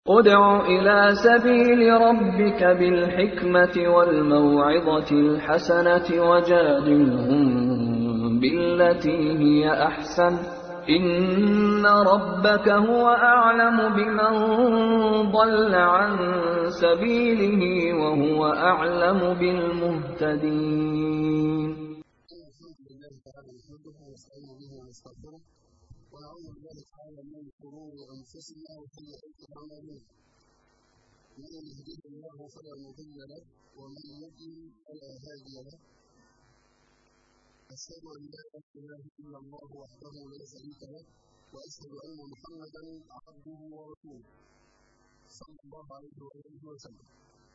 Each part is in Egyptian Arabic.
ادْعُ إِلَىٰ سَبِيلِ رَبِّكَ بِالْحِكْمَةِ وَالْمَوْعِظَةِ الْحَسَنَةِ وَجَادِلْهُم بِالَّتِي هِيَ أَحْسَنُ ۚ إِنَّ رَبَّكَ هُوَ أَعْلَمُ بِمَن ضَلَّ عَن سَبِيلِهِ وَهُوَ أَعْلَمُ بِالْمُهْتَدِينَ الحمد لله تعالى نحمده ونستعين به ونستغفره ونعوذ بالله تعالى من شرور انفسنا وسيئات اعمالنا من يهده الله فلا مضل له ومن يضلل فلا هادي له اشهد ان لا اله الا الله وحده لا شريك له واشهد ان محمدا عبده ورسوله صلى الله عليه واله وسلم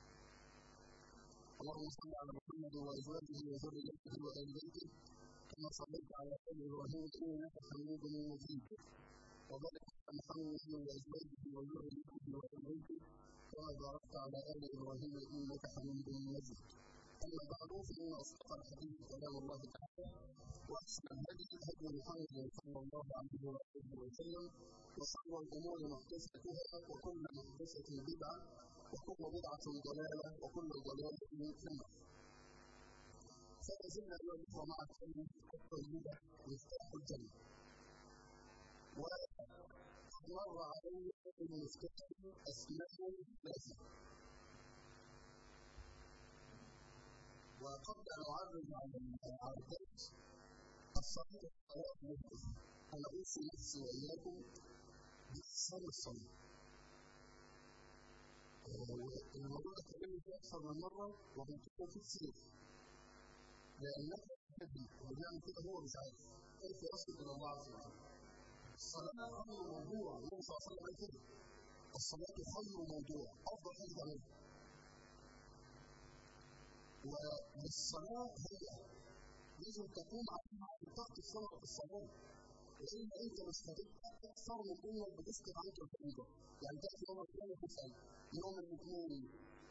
اللهم صل على محمد وازواجه وذريته وال بيته كما صليت على ال ابراهيم انك حميد مجيد وبارك على محمد وازواجه وذريته وال بيته كما باركت على ال ابراهيم انك حميد مجيد اما بعد فان اصدق الحديث كلام الله تعالى واحسن الهدي هدي محمد صلى الله عليه واله وسلم وشر الامور محدثاتها وكل محدثه بدعه وكل بدعة ضلالة وكل ضلالة في النار. فلا زلنا اليوم مع الكلمة الطيبة مفتاح الجنة. ومر علينا المفتاح أسماء ثلاثة. وقبل أن أعرض على العرضات الصلاة الصلاة مهمة. أنا أوصي نفسي وإياكم بإحسان الصلاة. والموضوع ده اتكلمنا فيه اكثر من مره وبنتكلم فيه كتير لانك تدري وبنعمل كده هو مش عارف كيف يصل الى الله عز وجل الصلاه خير موضوع النبي صلى الله عليه وسلم قال كده الصلاه خير موضوع افضل حاجه تعملها والصلاه هي لازم تقوم عليها طاقه الصلاه في الصلاه لان انت مش هتبقى اكثر من انك بتسقط عنك الفريضه يعني تاتي يوم القيامه تسال يوم الاثنين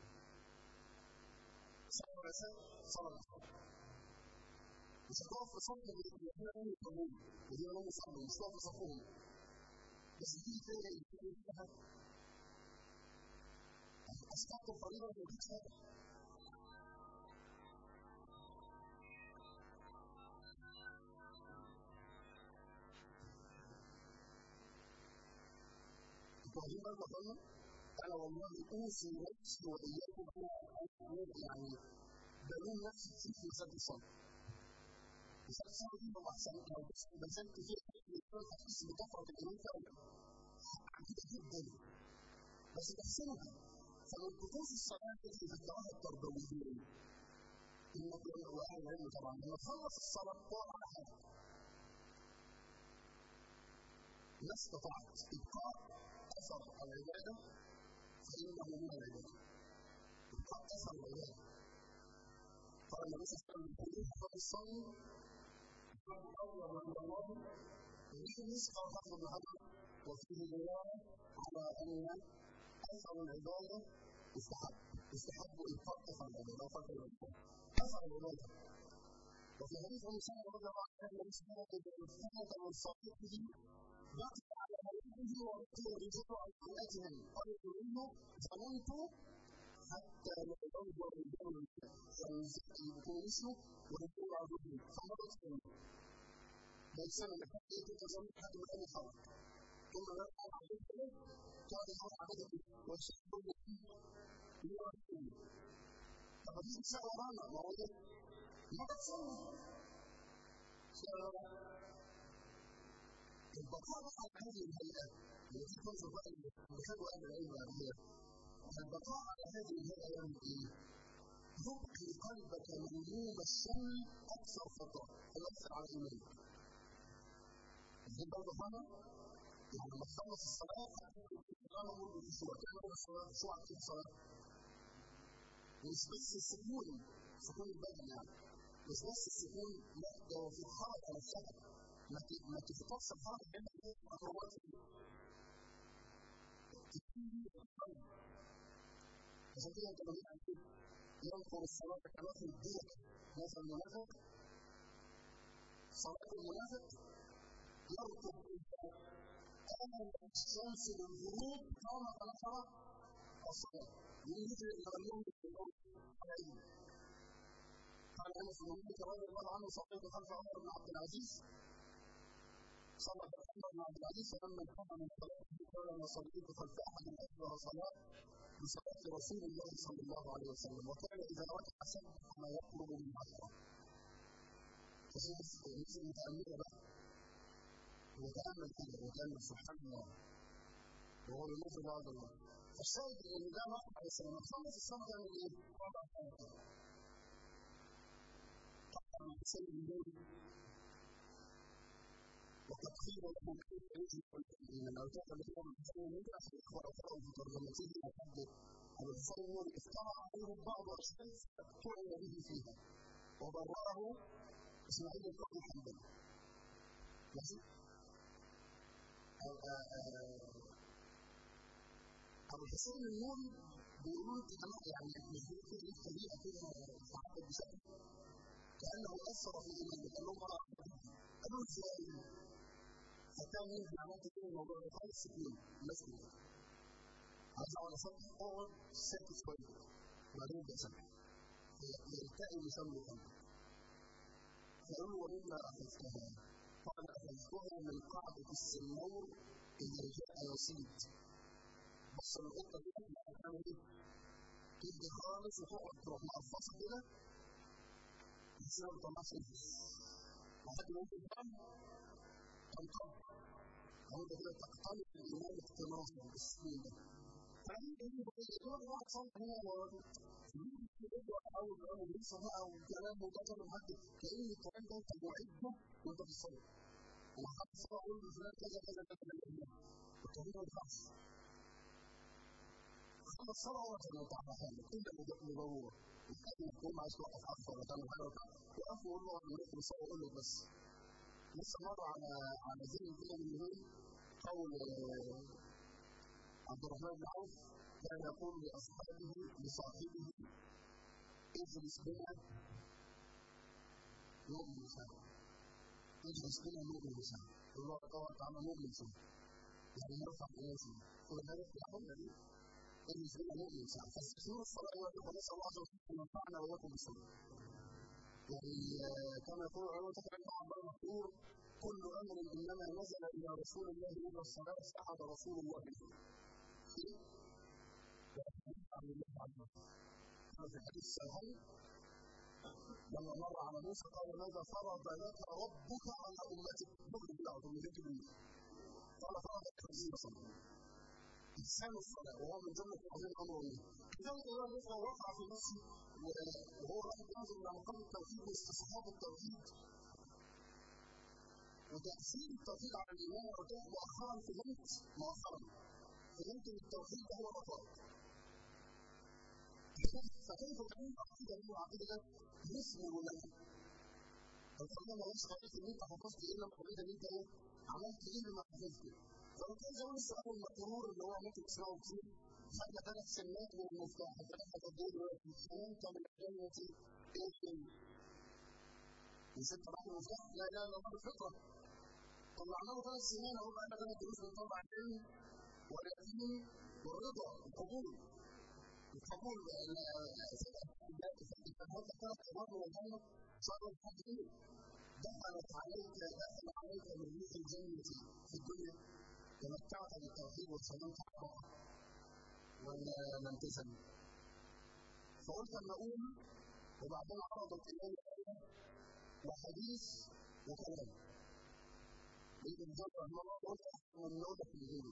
صلاه العشاء صلاه العشاء مش هتقف في صف الاثنين يوم القبول ودي يوم صلاه مش هتقف في صفهم بس دي تلاقي الاثنين فيها اسقطت الفريضه ما فيش حاجه واخدين بالكم يا اخوانا؟ انا والله اوصي نفسي واياكم انا يعني بلوم نفسي كتير في مساله الصلاه. مساله الصلاه دي لو احسن لو بذلت فيها هتحس بطفره الايمان فعلا. عجيبه جدا. بس تحسنها فمن طقوس الصلاه التي ذكرها التربويون انك واهل العلم طبعا لما تخلص الصلاه تقعد على حاجه. ما استطعت ابقاء اثر العباده فانه من العباده ابقاء اثر العباده قال النبي صلى الله عليه وسلم قد الصوم اول من الله به يسقى فضل بن حجر وفيه دلاله على ان اثر العباده يستحب يستحب ابقاء اثر العباده وفضل العباده اثر العباده وفي حديث ابن سعد رضي الله عنه النبي صلى الله عليه وسلم ثبت من صديقه بقي على ملكه وبقي الرجال على حياتهم قالوا منه ظننت حتى لا ينظر الجو فينزل يكون مثله ويكون عبده فمرت منه بيسمى لحد يكون ظننت حتى ما كان يخرج ثم يرفع عبده قال يحط عبده ويشهد له يرحمه طب دي تساء ورانا ما هو ما تصلي البقاء على هذه الهيئة التي تنظر بقى لخلوا أهل العلم عليها البقاء على هذه الهيئة يعني إيه؟ يبقي قلبك ملموم الشم أكثر خطأ ويؤثر على إيمانك. زين برضه فاهمة؟ يعني لما تخلص الصلاة أنا أمر بالخشوع، تعمل الصلاة خشوع في الصلاة. مش بس السكون سكون البدن يعني مش بس السكون لا ده في الحركة نفسها ما تخطفش الحركه بين الخطوات عشان كده انت لما ينقر الصلاه كما في الدين مثلا المنافق صلاه المنافق يركض آمن الشمس بالغروب قام فنصر الصلاة يريد أن يغنيهم بالقول قال انس بن مالك رضي الله عنه صليت خلف عمر بن عبد العزيز صلى عمر بن عبد العزيز فلما انتهى من صلاته قال ما صليت خلف احد اكبر صلاه بصلاه رسول الله صلى الله عليه وسلم وكان اذا ركع سبح ما يقرب من عشره فشوف مثل متامله بقى وتامل كده وتامل سبحان الله وهو ينزل بعد الله فالشاهد ان ده واحد عليه السلام خلص الصلاه يعمل ايه؟ طبعا حسين النور وقد قيل له كيف يجب ان لو تعلم الامام حسين النور احد الاخوه اقرأوا في ترجمته لحد ابو حسين النور افترى عليه بعض اشخاص طعن به فيها وبرره اسماعيل الفقي الحنبلي ماشي ابو الحسين النوري بيقولوا انت يعني مش بيقول لك طريقه كده تعبد بشكل كانه اثر في ايمانه قال لهم انا قالوا ازاي فكان ينزل عملت كده الموضوع ده خالص اثنين الناس كلها عايز على سطح اقعد ساكت شويه وبعدين ابدا سبح يلتقي لسانه قلبه فقالوا ومما اخذتها قال اخذتها من قاعده السنور اذا جاء يصيد بص القطه دي هتعمل ايه؟ تدي خالص وتقعد تروح مقفصه كده بس ما بتطلعش نفس لحد ما انت تفهم تنطلق هو ده كده تقتنع الايمان اقتناصا بالسنين ده فعندي ايه بقى واحد صالح هنا اول كلام لسه بقى وكلام منتظر لحد كأن الكلام ده انت معده وانت في الصلاه وحد صلاه قول لفلان كذا كذا كذا كذا الطبيب ما ينفعش خلص صلاه ولا كان تعب حالك انت اللي ضروره محتاج تكون عايز توقف عفو ولا تعمل حاجه وقف وقول له انا في الصلاه قول له بس لسه مره على على ذهن كده من يومين قول عبد الرحمن بن عوف كان يقول لاصحابه لصاحبه اجلس بنا نؤمن سوا اجلس بنا نؤمن سوا الله تبارك وتعالى نؤمن سوا يعني نرفع الناس كل هذا في الحمد لله اجلس بنا نؤمن سوا فاستثمروا الصلاه ايها الاخوه نسال الله عز وجل ان ينفعنا واياكم بالصلاه يعني كما يقول العلماء تكلم عن باب مشهور كل امر انما نزل الى رسول الله الا الصلاه سحب رسول الله فيه في الحديث الصحيح لما مر على موسى قال ماذا فرض لك ربك على امتك بكر بالله ثم ذكر بالله قال فرض خمسين صلاه إحسان الصلاة وهو من جملة عظيم أمر الله لذلك الله يقرأ وقع في نفسي وهو راح ينظر إلى مقام التوحيد واستصحاب التوحيد وتأثير التوحيد على الإيمان والرجاء مؤخرا فهمت مؤخرا فهمت أن التوحيد هو الرقاء فكيف تعين عقيدة من العقيدة ده يثمر لنا القرآن ما يشرح عليك ان انت حفظت الا العقيدة اللي انت ايه عملت ايه بما حفظته فلو كان زمان السؤال المقرور اللي هو ممكن تسمعه كتير خدنا ثلاث سنات والمفتاح ثلاثة تدور وانت من الجنة ايه نسيت طبعا المفتاح لا اله الا الله بالفطرة طلعنا له ثلاث سنين اهو بقى ثلاث دروس بنطلع العلم واليقين والرضا القبول القبول هذا ثلاث امور من الجنه صار الحديث دخلت عليك دخل عليك من ريح الجنه في الدنيا تمتعت بالتوحيد وسلمت على ولا لم تسلم فقلت اما اقول وبعدين عرضت الي وحديث وكلام ابن جابر رحمه الله قلت من نوبه في الهند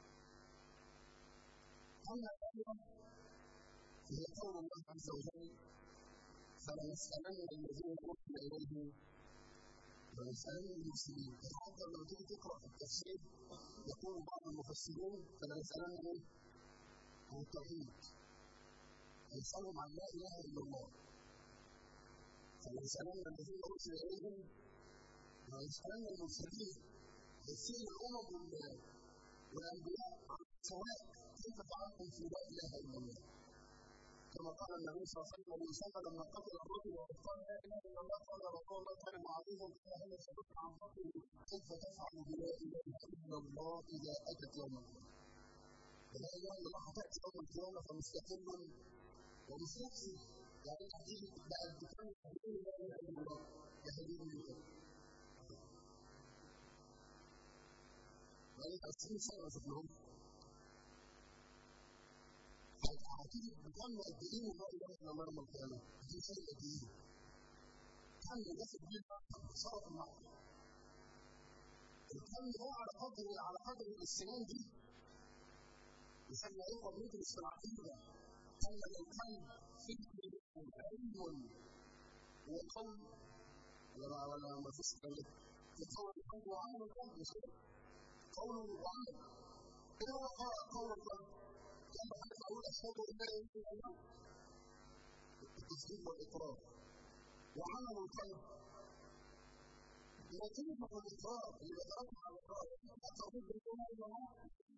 أما الأخيرة هي قول الله عز وجل فلنسألن الذين أرسل إليهم ولنسألن المسلمين حتى لما تيجي تقرأ في التفسير يقول بعض المفسرين فلنسألن إيه؟ عن التوحيد يسألهم عن لا إله إلا الله فلنسألن الذين أرسل إليهم ولنسألن المرسلين يسير الأمم والأنبياء سواء كيف فعلتم في لا اله الا الله كما قال النبي صلى الله عليه وسلم لأسامة لما قتل الرجل وقال لا إله إلا الله قال رسول الله كان معروفا قال هل سبقت عن قتله كيف تفعل بلا إله إلا الله إذا أتت يوم القيامة فلا إله إلا الله هتأتي يوم القيامة فمستقل ومستقل يعني تحديد بقى الدكان لا إله إلا الله يا حبيبي انت بقالك 20 سنة ما شفناهمش هتيجي بكم قد ايه من لا اله الا الله يوم القيامه؟ هتيجي فرق قد ايه؟ كم الناس اللي شرف المعنى الكم ده على قدر على قدر السنان دي يسمى ايه قضيه الاستراحيه كان الكم فكر وعلم وقول ولا ولا ما فيش كلام يتصور القلب وعمل القلب مش قول وعمل ايه هو قول القلب؟ لما حدث اقول اشهد ان لا اله الا الله التصديق والاقرار وعمل القلب نتيجة الإقرار اللي بيترتب على الإقرار التوحيد بالله إلا الله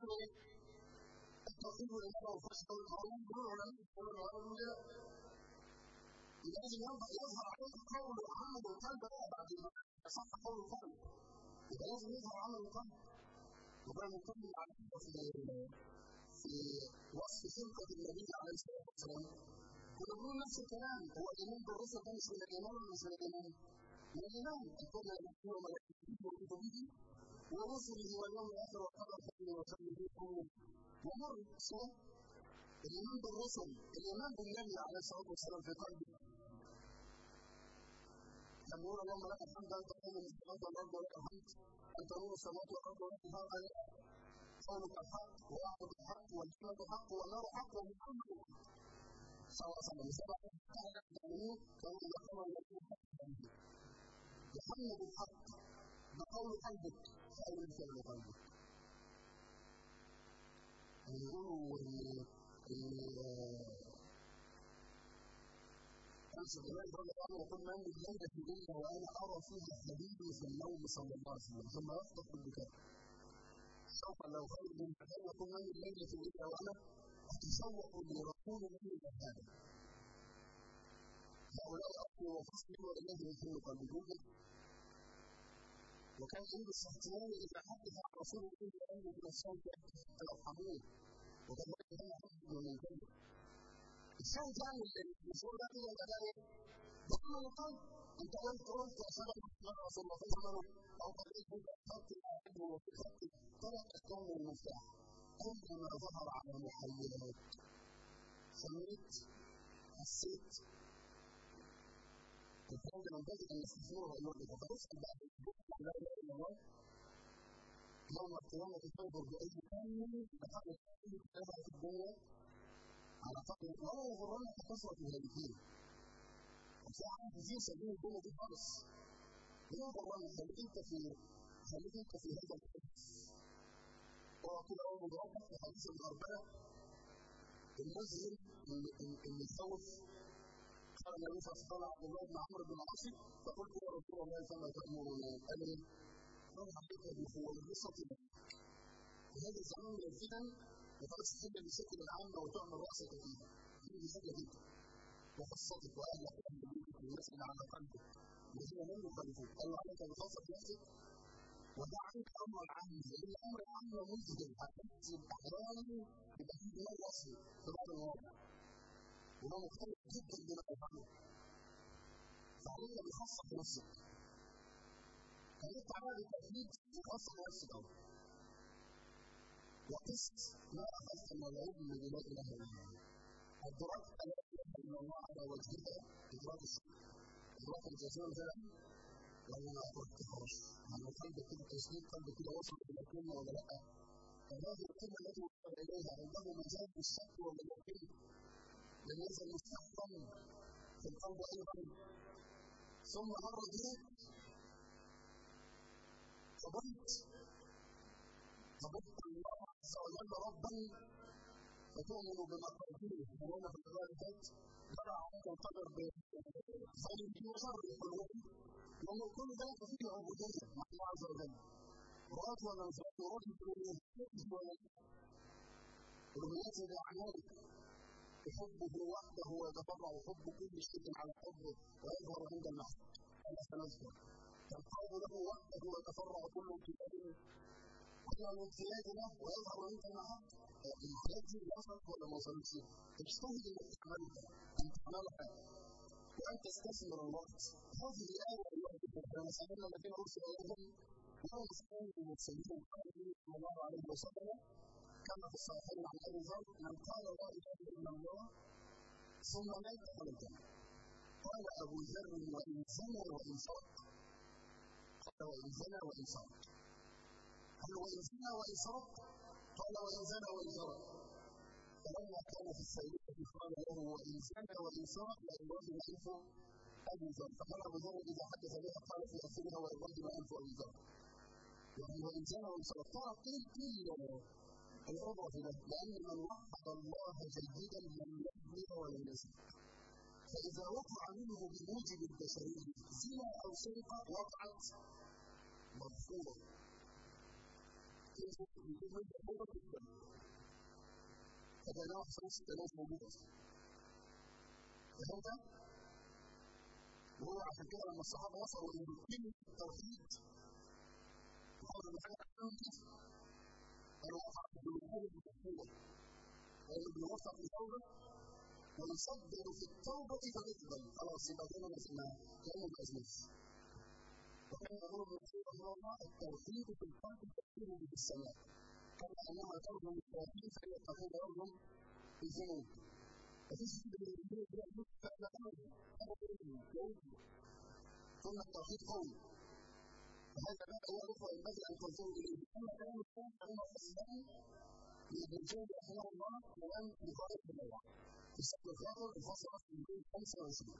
التوحيد والإنابة وفشل القانون كل العلماء كل العلماء لازم يظهر عليك قول وعمل القلب بقى بعد ما صح قول القلب يبقى لازم يظهر عمل القلب وده نتكلم على في في وصف خلقة النبي عليه الصلاة والسلام كنا بنقول نفس الكلام هو الإيمان بالرسل ده مش من الإيمان ولا مش من الإيمان؟ من الإيمان أنتم يؤمنون وملائكته وكتبه ورسله واليوم الآخر والقدر خير وشر في كل ومر صح الإيمان بالرسل الإيمان بالنبي عليه الصلاة والسلام في قلبه كان يقول اللهم لك الحمد أنت قوم من السماوات والأرض ولك الحمد أنت نور السماوات والأرض ولك الحمد قولك الحق ووعدك الحق والجنة حق والنار حق ومحمد صلى الله عليه وسلم سبع المؤمنين كانوا يدخلون الذين يحمد الحق بقول قلبك خير من فعل قلبك يقولوا أنس بن مالك رضي الله عنه يقول ما من ليلة إلا وأنا أرى فيها حبيبي في النوم صلى الله عليه وسلم ثم يصدق بالبكاء سوف لو خير من مكان يكون من ليلة إلا وأنا أتشوق لرسول الله هذا هؤلاء أقوى وفصلي وإليه يحل قلبي وكان عند الصحتين إذا حدث عن رسول الله أنه من الصوت يرحموه وكان كان حد من الجنة الشاهد يعني المشهور ده كده يبقى ده ايه؟ ضمن القلب انت قلت قلت وصلت محمد رسول الله صلى الله عليه وسلم او قضيت انت خط العهد وفي خط ثلاث اركان المفتاح كلما ظهر على محيات سميت حسيت الكلام ده ينبغي ان نستثمره وان فنسال بعد لا اله الا الله يوم القيامة تنظر بأي كامل لقد كان في الدنيا على قدر ولا يغرنك كثرة الهالكين وفي عام كثير سبيل الدنيا دي خالص لا يغرنك خليك انت في خليك انت في هذا الحديث هو كده اول مضافة في حديث الغربلة المذهل اللي يخوف قال النبي صلى الله عليه وسلم عبد الله بن عمرو بن العاص فقلت يا رسول الله فما تأمرني قال لي قال عليك بفوالبصة وهذا الزمان من الفتن وخلاص تحب المساكن العامة وتعمل رأسك فيها هذه حاجة جدا وخاصتك وأهلك وأهل بيتك والناس اللي على قلبك الذين لم يخالفوك قال عليك بخاصة نفسك ودع عنك أمر العام لأن الأمر العام مزهل هتجد أحيانا يبقى فيه دماغ أصلي في بعض المواقع وده مختلف جدا بين الأفعال فعليك بخاصة نفسك خليك على التوحيد خاصة نفسك أولا وقست ما أخذت من العلم من لا إله إلا الله أدركت لا إله إلا الله على وجهها إدراك الشرك إدراك الجزام ده ولا ما أدركتهاش يعني قلبك كده تسليم قلبك كده وصل إلى الكلمة ولا لأ فهذه الكلمة التي وصل إليها عنده مجال الشك واليقين لم يزل مستحقا في القلب أيضا ثم مر بك قبلت قبلت الله عز وجل ربا فتؤمن بمقاديره هنا في الروايات ترى عنك القدر بخير وشر قلوبهم لأن كل ذلك فيه عبودية مع الله عز وجل رأت ونفعت ورد بالرميات بأعمالك حبه وحده ويتفرع حب كل شيء على حبه ويظهر عند المحب كما سنذكر تنقاد له وحده ويتفرع كل امتداد كل الامتداد له ويظهر عند المحب الامتداد دي وصلت ولا ما وصلتش؟ اجتهد انك تعملها ان تعملها وان تستثمر الوقت هذه الايه ايها الاخوه مثلا الذين ارسل اليهم وهو مسلم المرسلين قال صلى الله عليه وسلم كما في الصحيحين عن ابي ذر من قال لا اله الا الله ثم مات دخل الجنه قال ابو ذر وان زنى وان سرق قال وان زنى وان سرق قال وان زنى وان سرق قال وان زنى وان سرق فلما كان في السيئة قال له وإن زنى وإن سرق لئن رجل ألف أبي ذر فقال أبو ذر إذا حدث بها قال في آخرها وإن رجل ألف أبي ذر يعني وإن زنى وإن سرق ترى كل كل العبرة في ذلك لأن من وحد الله جيدا لم يظلم ولم يزن فإذا وقع منه بموجب البشرية زنا أو سرقة وقعت مغفورة كيف يكون مغفورة جدا فده نوع خمسة آلاف موجودة فهمت؟ وهو عشان كده لما الصحابة وصلوا إلى كلمة التوحيد وقالوا إن حاجة قالوا وقع بالوقوع بالقوة لأنه بيوفق في التوبة ويصدر في التوبة فيقبل خلاص يبقى كده مثلا كأنه ما أزمش وكان يقول الرسول رحمه الله التوحيد في القلب تكفير به السماء كما أنها ترجم التوحيد فهي تقول يرجم الذنوب مفيش حد من الذنوب يعمل فعلا أبدا ثم التوحيد قوي وهذا ما هو الأخوة ينبغي أن تنظروا إليه أما كلام الثاني فهو حسنان لابن الجوزي رحمه الله كلام بغاية الروعة في السبب الخاطر الفصل في 25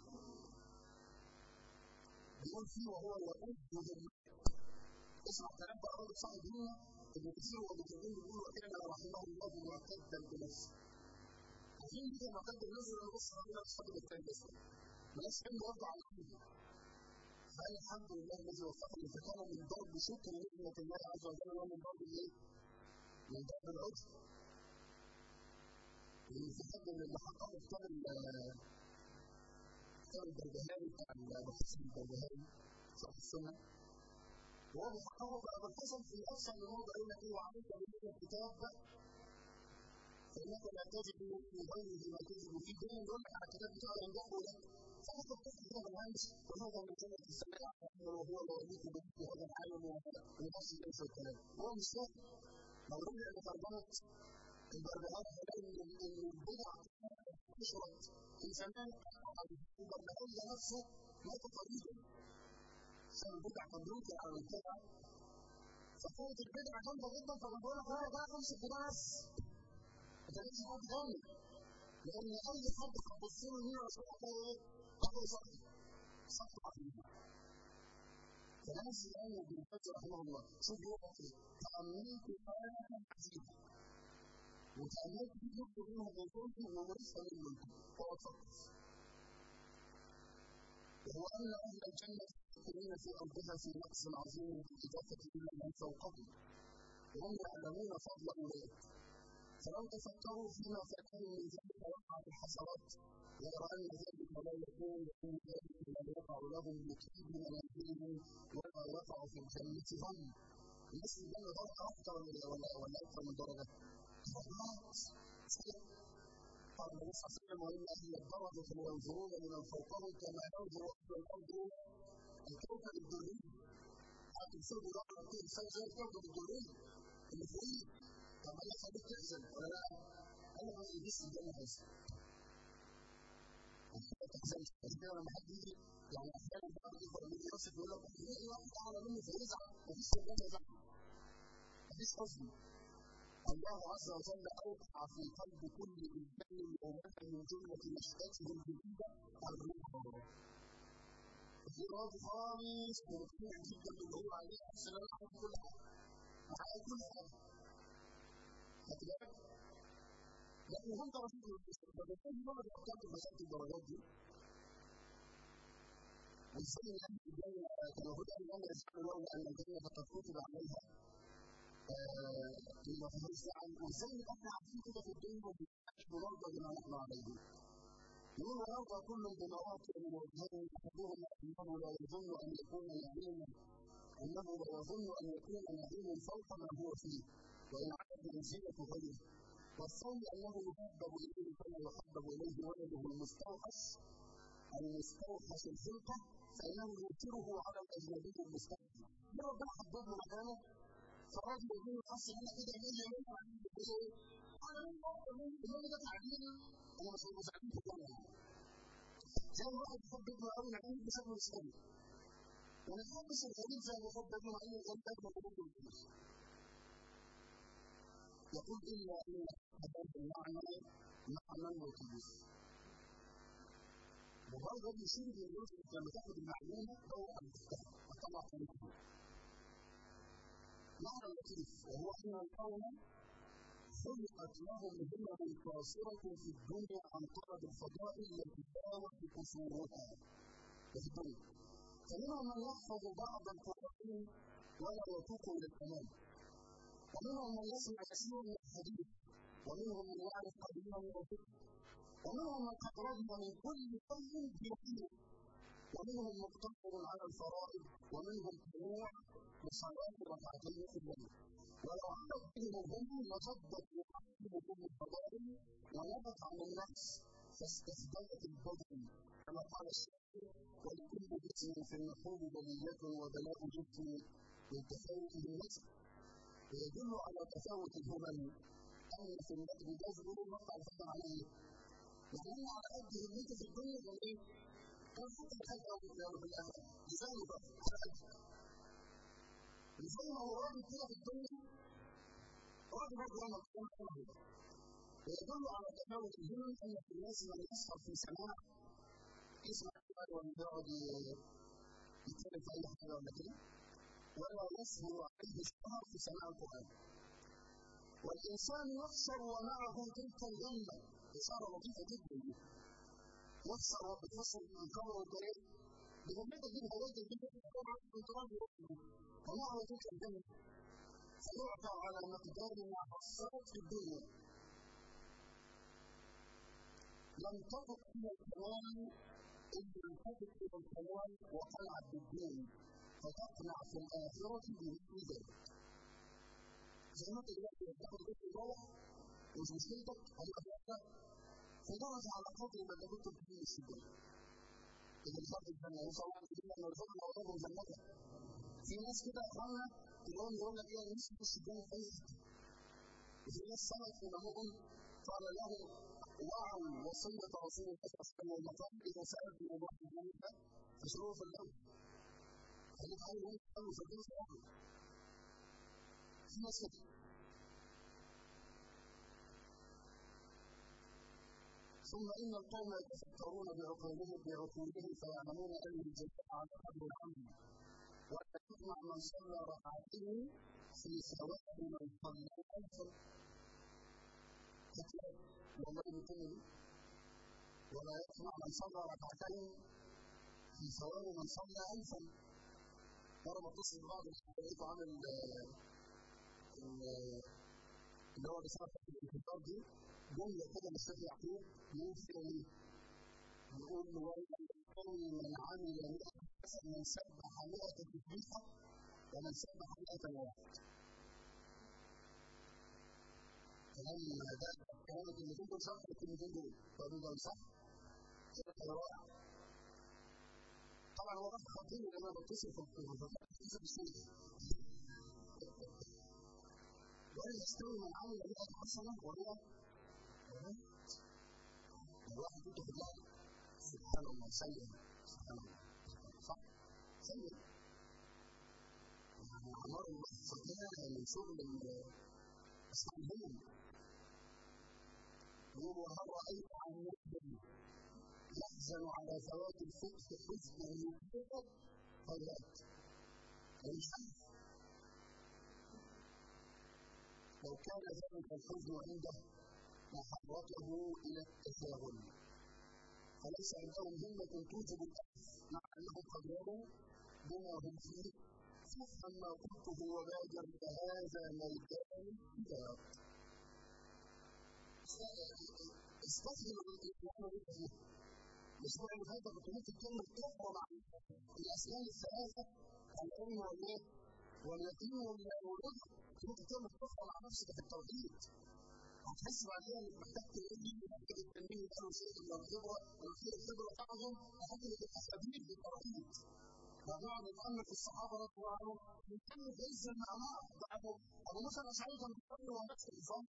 بيقول فيه وهو الوقود ذو اسمع كلام بقى الراجل صاحب هنا ابن كثير وابن كثير بيقول وكان رحمه الله معتدا بنفسه عشان كده معتد بنفسه انا بص على اصحاب الثاني بس ملاش عنده رد على الحمد فقال الحمد لله الذي وفقني فكان من ضرب شكر نعمة الله عز وجل ومن ضرب الايه؟ من ضرب العجب لان في حد من اللي حققوا كتاب كتاب البربهاري بتاع البحث البربهاري صاحب السنه وهو بيحققه بقى بالحصل في اصل الموضع يقول لك ايه وعليك بهذا الكتاب فانك لا تجد في غيره ما تجد فيه دايما يقول لك على الكتاب بتاعه ينجح لك فقط الطفل ده بالهمس وهذا من جنة السماء وهو الوليد به هذا العالم ونفس ليس الكلام هو مش فاهم لو رجع لترجمة البربهار هيلاقي ان البدع نشرت في زمان البربهاري نفسه مات قريبا عشان البدع كان بينكر على البدع فكانت البدع جامده جدا فكان بيقول لك لا ده امسك كده بس ما تجيبش حد تاني لان اي حد هتبص له هنا رسول الله ايه؟ هتلاقي سقط سقط عقيده فنفس الآن ابن الحج رحمه الله شوف يقول ايه تأملت آية عجيبة وتأملت في جزء منها بوصولتي وورثها من ملكي فقط فقط وهو أن أهل الجنة يفكرون في أرضها في نقص عظيم بالإضافة إلى من فوقهم وهم يعلمون فضل أولئك فلو تفكروا فيما فاتهم من ذلك وقعت الحسرات غير أن ذلك لا يكون لأن ذلك لا يقع لهم بكيد منازلهم ولا يقع في الجنة هم الناس اللي جنة درجة أكثر ولا ولا ولا أكثر من درجة درجات قال النبي صلى الله عليه وسلم وإن أهل الدرجة ينظرون من فوقهم كما ينظر أهل الأرض الكوكب الدري لكن سوف يقع في الإنسان زي الكوكب الدري اللي فوقيه طب أنا خليك تحزن ولا لا؟ أنا ما يجيش الجنة حزن ما تحزنش عشان كده لما حد يجي يعني أحيانا بعض الإخوة لما يجي يصف يقول لك يلاقي واحد أعلى منه فيزعل مفيش في الجنة زعل مفيش حزن الله عز وجل أوقع في قلب كل إنسان يومئذ من جملة نشأته الجديدة الرضا في راضي خالص ومقتنع جدا باللي هو عليه عشان انا اعمل كل حاجه معايا كل حاجه خدت بالك؟ لكن هم درجات الدرجات دي ما بتحتاج مسألة الدرجات دي والإنسان اللي أهل الجنة كما هو أن الله يسأل لولا أن الجنة قد كتب عليها ما فيهوش زعل وازاي نبقى احنا عارفين كده في الدنيا ونرضى بما نحن عليه يقول ويرضى كل بمواطن من وجهين احدهما انه لا يظن ان يكون نعيما انه لا يظن ان يكون نعيما فوق ما هو فيه وان عاد منزله غيره والثاني انه يحبب اليه كما يحبب اليه ولده المستوحش المستوحش الخلقه فانه ينكره على الاجنبي المستوحش ربنا حبب له مكانه فالراجل يقول له اصل انا كده يقول لي ايه انا من افضل من اللي ده تعديل انا مش مش عارف الدنيا زي ما واحد بيحب ابنه قوي مع انه بيحبه يستنى وما يحبش الغريب زي ما بيحب ابنه مع انه الغريب اجمل من ابنه الكبير يقول الا ان ابان المعنى معنى وكبير وبرضه بيشير للوجه لما تاخد المعلومه دور على تفتحها وتطلع كلمه معنى لطيف وهو ان القوم خلقت لهم همم قاصرة في الدنيا عن طلب الفضائل التي داوت قصورها في الدنيا فمنهم من يحفظ بعض القرآن ولا يتوق إلى الكمال ومنهم من يسمع يسير من الحديث ومنهم من يعرف قليلا من الفكر ومنهم من قد رضي من كل شيء بيقينه ومنهم مقتصر على الفرائض ومنهم تنوع بصلاة ركعتين في الليل ولو عملت بهم الهم لصدت يقدم الفضائل ونبت عن النفس فاستخدمت البدن كما قال الشاعر ولكل جسم في النحور بلية وبلاء جسم من تفاوت النسب ويدل على تفاوت الهمم أن في النقد جذب نقع الفضل عليه لأن على قد همته في الدنيا كان إيه؟ كان حتى الحاجة أو في الآخرة لسانه بقى على قد زي ما هو راجل كده في الدنيا راجل برضه لما تكون حلوه ويدل على تفاوت الهمم ان في الناس من يسهر في سماع يسمع كده ولا يقعد يتكلم في اي حاجه ولا كده ولا يسهر عليه الشهر في سماع القران والانسان يحشر ومعه تلك الهمه اشاره لطيفه جدا يحشر وبتحصل من كبر الكريم بهمتك دي بهويتك دي طبعا انت راجل ومعه تلك الجنة فيعطى على مقدار ما حصلت في الدنيا لم تقف إلى الكمال إلا انتهت إلى الكمال وقنعت بالدين فتقنع في الآخرة بمثل ذلك زي ما انت دلوقتي بتاخد كتب امبارح مش مشكلتك هتبقى في في درجة على قدر ما انت كنت بتقول الدنيا إذا دخلت الجنة وصلى الله عليه وسلم ارزقنا وارزقهم جنتك في ناس كده يا اخوانا تلاقيهم يقول لك ايه الناس تخش الجنه في اي حته وفي ناس سمعت في دمهم قال لهم وعوا وصية رسول الله صلى الله عليه وسلم المقام إذا سألت من الله الجنة فاشروه في الأرض خليك حي وانت حي في الجنة في في ناس كده ثم إن القوم يتفكرون بعقولهم بعقولهم فيعلمون أن الجزاء على قدر العمل ولا يطمع من صلى ركعتين في ثواب من صلى ألفا والله بكل ولا يطمع من صلى ركعتين في ثواب من صلى ألفا مرة بتصل بعض لقيته عامل اللي هو رسالة الكتاب دي جملة كده مش فاكر يعقوب بيقول فيها ايه؟ بيقول ويل من عمل من سبح مئة تسبيحة ومن سبح مئة واحد. كلام ده كلام الكلمتين دول صح الكلمتين دول طب ده صح؟ كده رائع. طبعا هو رفع خطير لان انا بتصل في الكتاب بسهوله. ولا يستوي من عمل مئة حسنة ولا الواحد يدخل في الله سبحان الله سيء سبحان الله صح سيء يعني عمار المحفظين من شغل أصحاب الهمم يقول وهل رأيت عن مسلم يحزن على فوات الفقه حزنا يكبر فيات مش عارف لو كان ذلك الحزن عنده لحركه الى التساهل فليس عندهم همة توجب الألف مع أنهم قد رضوا بما هم فيه فافهم ما قلته وبادر بهذا ميدان كتاب استسلم الامتحان الاسبوع اللي فات كنت ممكن كلمه تقرا مع الاسنان الثلاثه العلم والايه؟ واليقين والرضا ممكن كلمه تقرا مع نفسك في التوحيد هتحس بعدين انك محتاج تلاقي محتاج التنميه قالوا شيء من الخبره وفي الخبره بعضهم محتاج انك تبقى خبير في التوحيد فنقعد نتامل في الصحابه رضي الله عنهم نتكلم في عز المعمار ابو ابو موسى الاشعري كان بيصلي وهو نفس النظام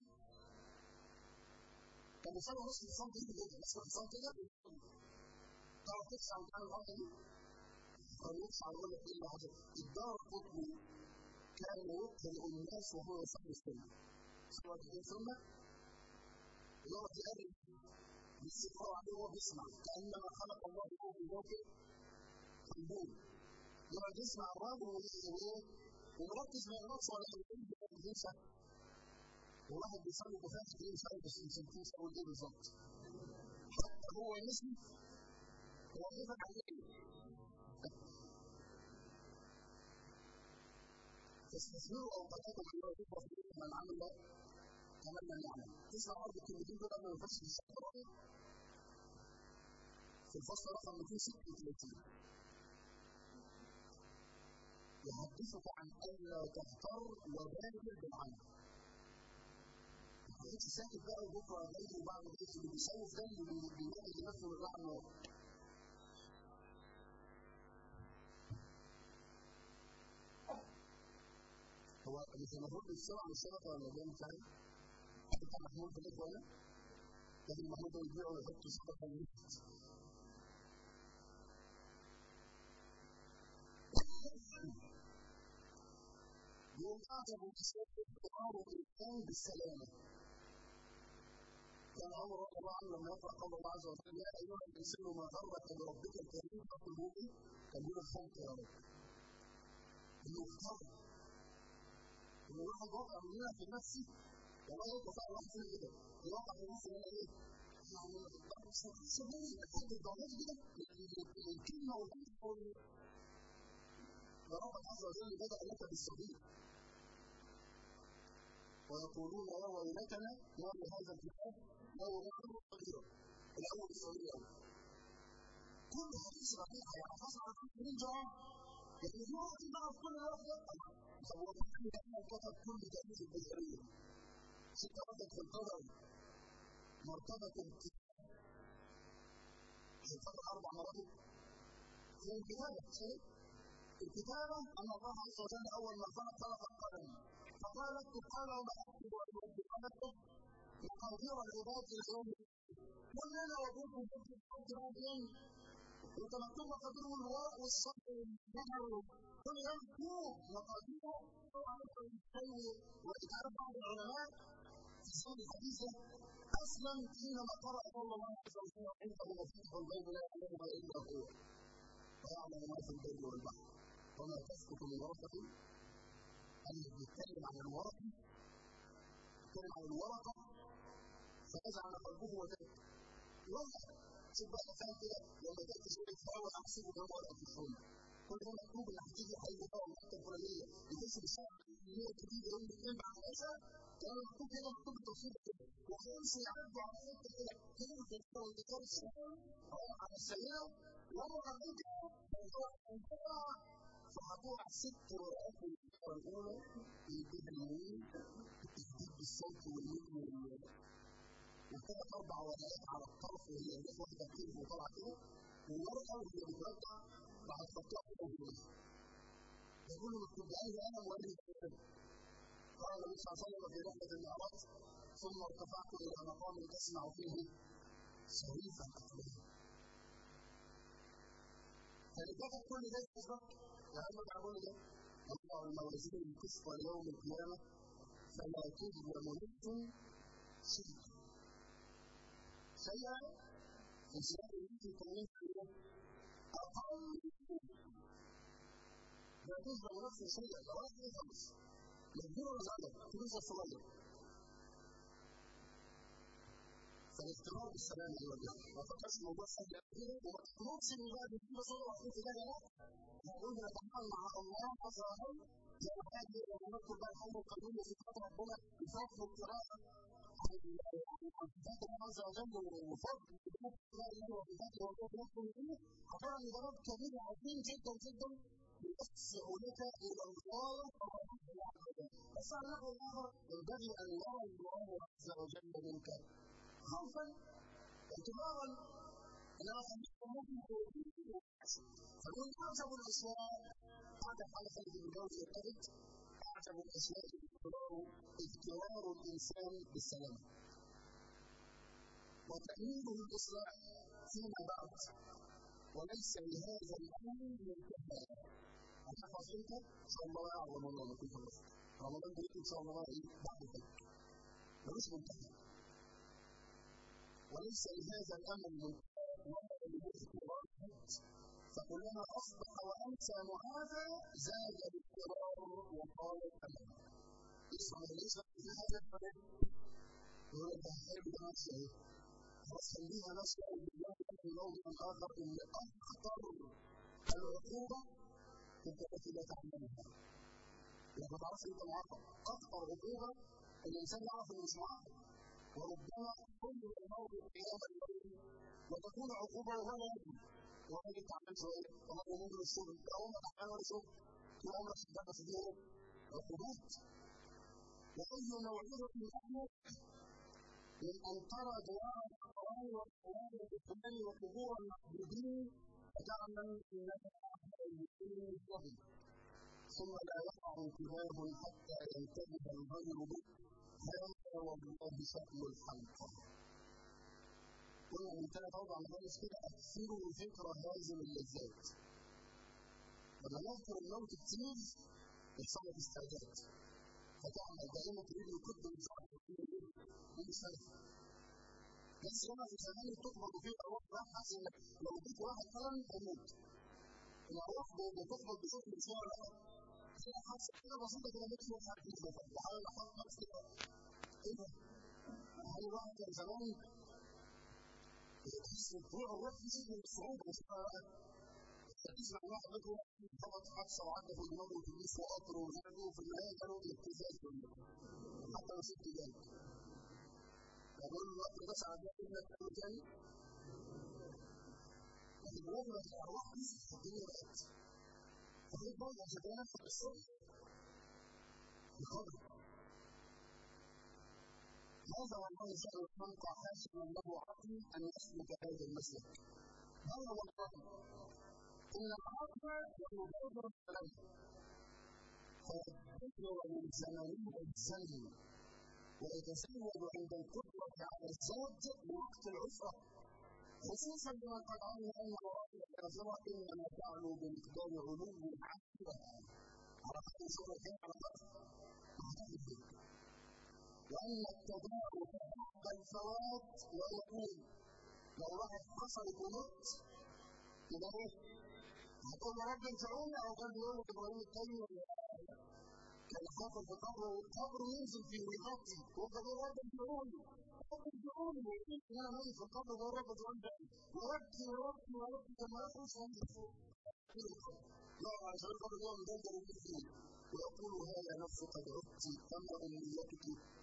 كان بيصلي نص النظام بايده كده نص النظام كده تعرف تدفع وتعمل الغلطه دي كان يدفع يقول لك ايه اللي حصل الدار قطبي كان يقتل الناس وهو يصلي السنه سواء كان سنه يقعد يقلب باستقرار عليه وهو بيسمع كانما خلق الله له في موقف قلبون يقعد يسمع الراجل وايه ومركز ما يغلطش ولا ينسى وواحد بيصلي بفاتح تلاقيه مش عارف بس مسكين يقول ايه بالظبط حتى هو يسمع هو كيفك عليه تستثمروا اوقاتكم الله يكبر في من عمل كمان من يعمل تسمع برضه الكلمتين دول قبل ما نخش في الشهر في الفصل رقم 236 يحدثك عن الا تغتر وبادر بالعمل ما خليكش ساكت بقى وبكره جاي وبعد جاي اللي بيسوف ده اللي بيواجه نفسه بالرحمه هو مش المفروض بالسرعه مش شبكه ولا ده مش عارف بتاع محمود في الإخوة ولا لكن محمود ده يبيعه ويحط صدقه النت يوم أعجب بسبب القرآن والإنسان بالسلامة كان عمر رضي الله عنه لما يقرأ قول الله عز وجل يا أيها الإنسان ما غرك بربك الكريم فقل كان يقول الخلق يا رب إنه اختار إن الواحد وقع مننا في نفسه والله يبقى فعلا واحد فينا كده الواقع في نفسه إن إيه يعني صدقني لحد الضغط كده الكلمة والأمر وربك عز وجل بدأ لك بالصغير ويقولون يا ويلتنا ما لهذا الكتاب لا يغادر صغيرا الأول الصغير كل حديث رقيقة يعني حصل على كل من جرى يعني في وقت بقى في كل وقت طب وبعدين كان كتب كل تاريخ البشرية ستة ردت في القدر مرتبة الكتاب في القدر أربع مراتب في الكتابة صحيح الكتابة أن الله عز وجل أول ما خلق خلق القلم فقال اكتب قال وما أكتب وأكتب أكتب مقادير العباد اليوم كلنا وجودكم كنتم كنتم انت مكتوب مقادير الورق والصبر والنهر كل ده مكتوب مقاديره وإجابة بعض العلماء في السنة الحديثة أسلم حينما قرأ قول الله عز وجل عنده مفاتيح الغيب لا يعلمها إلا هو ويعلم ما في البر والبحر وما تسقط من ورقة أن يتكلم عن الورقة يتكلم عن الورقة فيجعل قلبه وتلك والله شوف بقى فاهم كده لما تأتي شوية تحاول أحسبه كم ورقة في السنة كل ده مكتوب إن هتيجي حي بقى والحتة الفلانية يخش بالسنة الفلانية الجديدة يوم الاثنين بعد العشاء كان مكتوب كده مكتوب التفصيل كده وخمس يعدوا على حتة كده كلمة الكتاب والكتاب السنة على السيئة وهو عامل كده فهتقع ست ورقات من الفقرة الأولى يديها اليمين التهديد بالصوت والنور وكده أربع ورقات على الطرف وهي واحدة كتير وطالعة كده والورقة وهي بترجع بعد خطها كده وكده يقول له مكتوب لأنه أنا مؤلف قال النبي صلى الله عليه وسلم في رحلة المعراج ثم ارتفعت إلى مقام تسمع فيه صريف الأقلام فلتاخد كل ده يسبق لأنه تعمل ده الله الموازين القسط يوم القيامة فلا تظلم نفس شيئا شيئا إنسان يمكن تمييز أقل لا تظلم نفس شيئا لو واحد يخلص مجبور ولا غلط فلوس الصغير فالاختبار بالسلام ايها الاخوه ما فكرش الموضوع سهل كده وما تطلبش ان بقى دي بس هو في ده لا نقول نتعامل مع الله عز وجل زي ما حد لما ندخل بقى الحمد القيوم في صفات ربنا بفضل القراءه عن صفات الله عز وجل وفضل الله وصفاته وقدرته هترى ان ده باب كبير عظيم جدا جدا يدفعونك الى الغايه بس على النحو الاخر ينبغي ان يرى الله عز وجل منك خوفا اعتبارا انما ممكن فمن اعجب الاشياء بعد الحلقه التي بالجوز يرتبط اعجب الاشياء اختيار الانسان بالسلامه وتأمينه الإصلاح فيما بعد وليس لهذا الأمر منتهى هتحفظ امتى؟ ان شاء الله يعلم رمضان يكون خلصت رمضان ده ان شاء الله ايه بعد الفجر ملوش منتهى وليس لهذا الامر منتهى ولا للاختبار فكلما اصبح وامسى معافى زاد الاضطرار وقال الامل اسمع ليس في حاجه يقول لك هحب ده ماشي اهي خلاص خليها ماشيه بالله في موضع اخر ان اخطر العقوبه انت التي لا تعلمها لما تعرفش انت معاقب اخطر عقوبه الانسان يعرف انه مش معاقب وربما كل الموت قيام الليل وتكون عقوبه ولا يدري وما انت عملت ايه؟ وما هو ممكن الشغل لا عمرك احيانا ولا شغل طول عمرك شغال في دينك عقوبات واي موعظه احمد من ان ترى دعاء القران والقران والقران وقبور المحبوبين فتعلم انك المسلم ثم لا يقع انتباه حتى ينتبه الغير بك هذا والله شكل الحلقه قلنا من ثلاث اربع مجالس كده اكثروا ذكر هذه اللذات لما نذكر الموت كتير يحصل لك استعداد فتعمل دائما تريد الكتب من شعر من سنه بس هنا في زمان تقبض فيه ارواح راح انك لو اديت واحد فعلا هيموت الارواح بتقبض بشكل مش ولا لا في حادثه كده بسيطه كده نفسه مش عارف يثبت بحاول احط نفسي ايه ده؟ هل الواحد كان زمان تحس طلوع الروح في شيء من الصعوبه مش بقى تسمع واحد منهم خبط حادثه وعدى في دماغه وتلبيس وقطر ومش عارف ايه وفي النهايه جاله الابتزاز حتى لو شفت ذلك يقول له القطر ده ساعه ده كده تعمل تاني لكن لما الارواح دي الدنيا بقت فخد بالك عشان كده نفسك الصبح القدر هذا والله شأن الخلق حاشا له عقل أن يسلك هذا المسلك بل والله إن العقل يبادر السلام فيبادر من زمنه الزمن ويتزود عند القدرة على الزوج بوقت العسرة خصوصا لمن قد علم أن مراحل الآخرة إنما تعلو بمقدار علو عقلها على قدر سورة على قدر وأن التدارك بعد الفوات ويقول لو واحد حصلت ومت يبقى ايه؟ هتقول يا رب انفعوني او كان بيقول لك ابراهيم التيمي كان حافظ في قبره قبره ينزل فيه ويغطي ويفضل يقول رب انفعوني رب انفعوني ويقول ان انا ميت في القبر ده رب ادعوني ويبكي ويبكي ويبكي كما يخرج وينزل فوق يقع على شباب القبر ده ويدندن فيه ويقول هذا نفس قد عدت اما امنيتك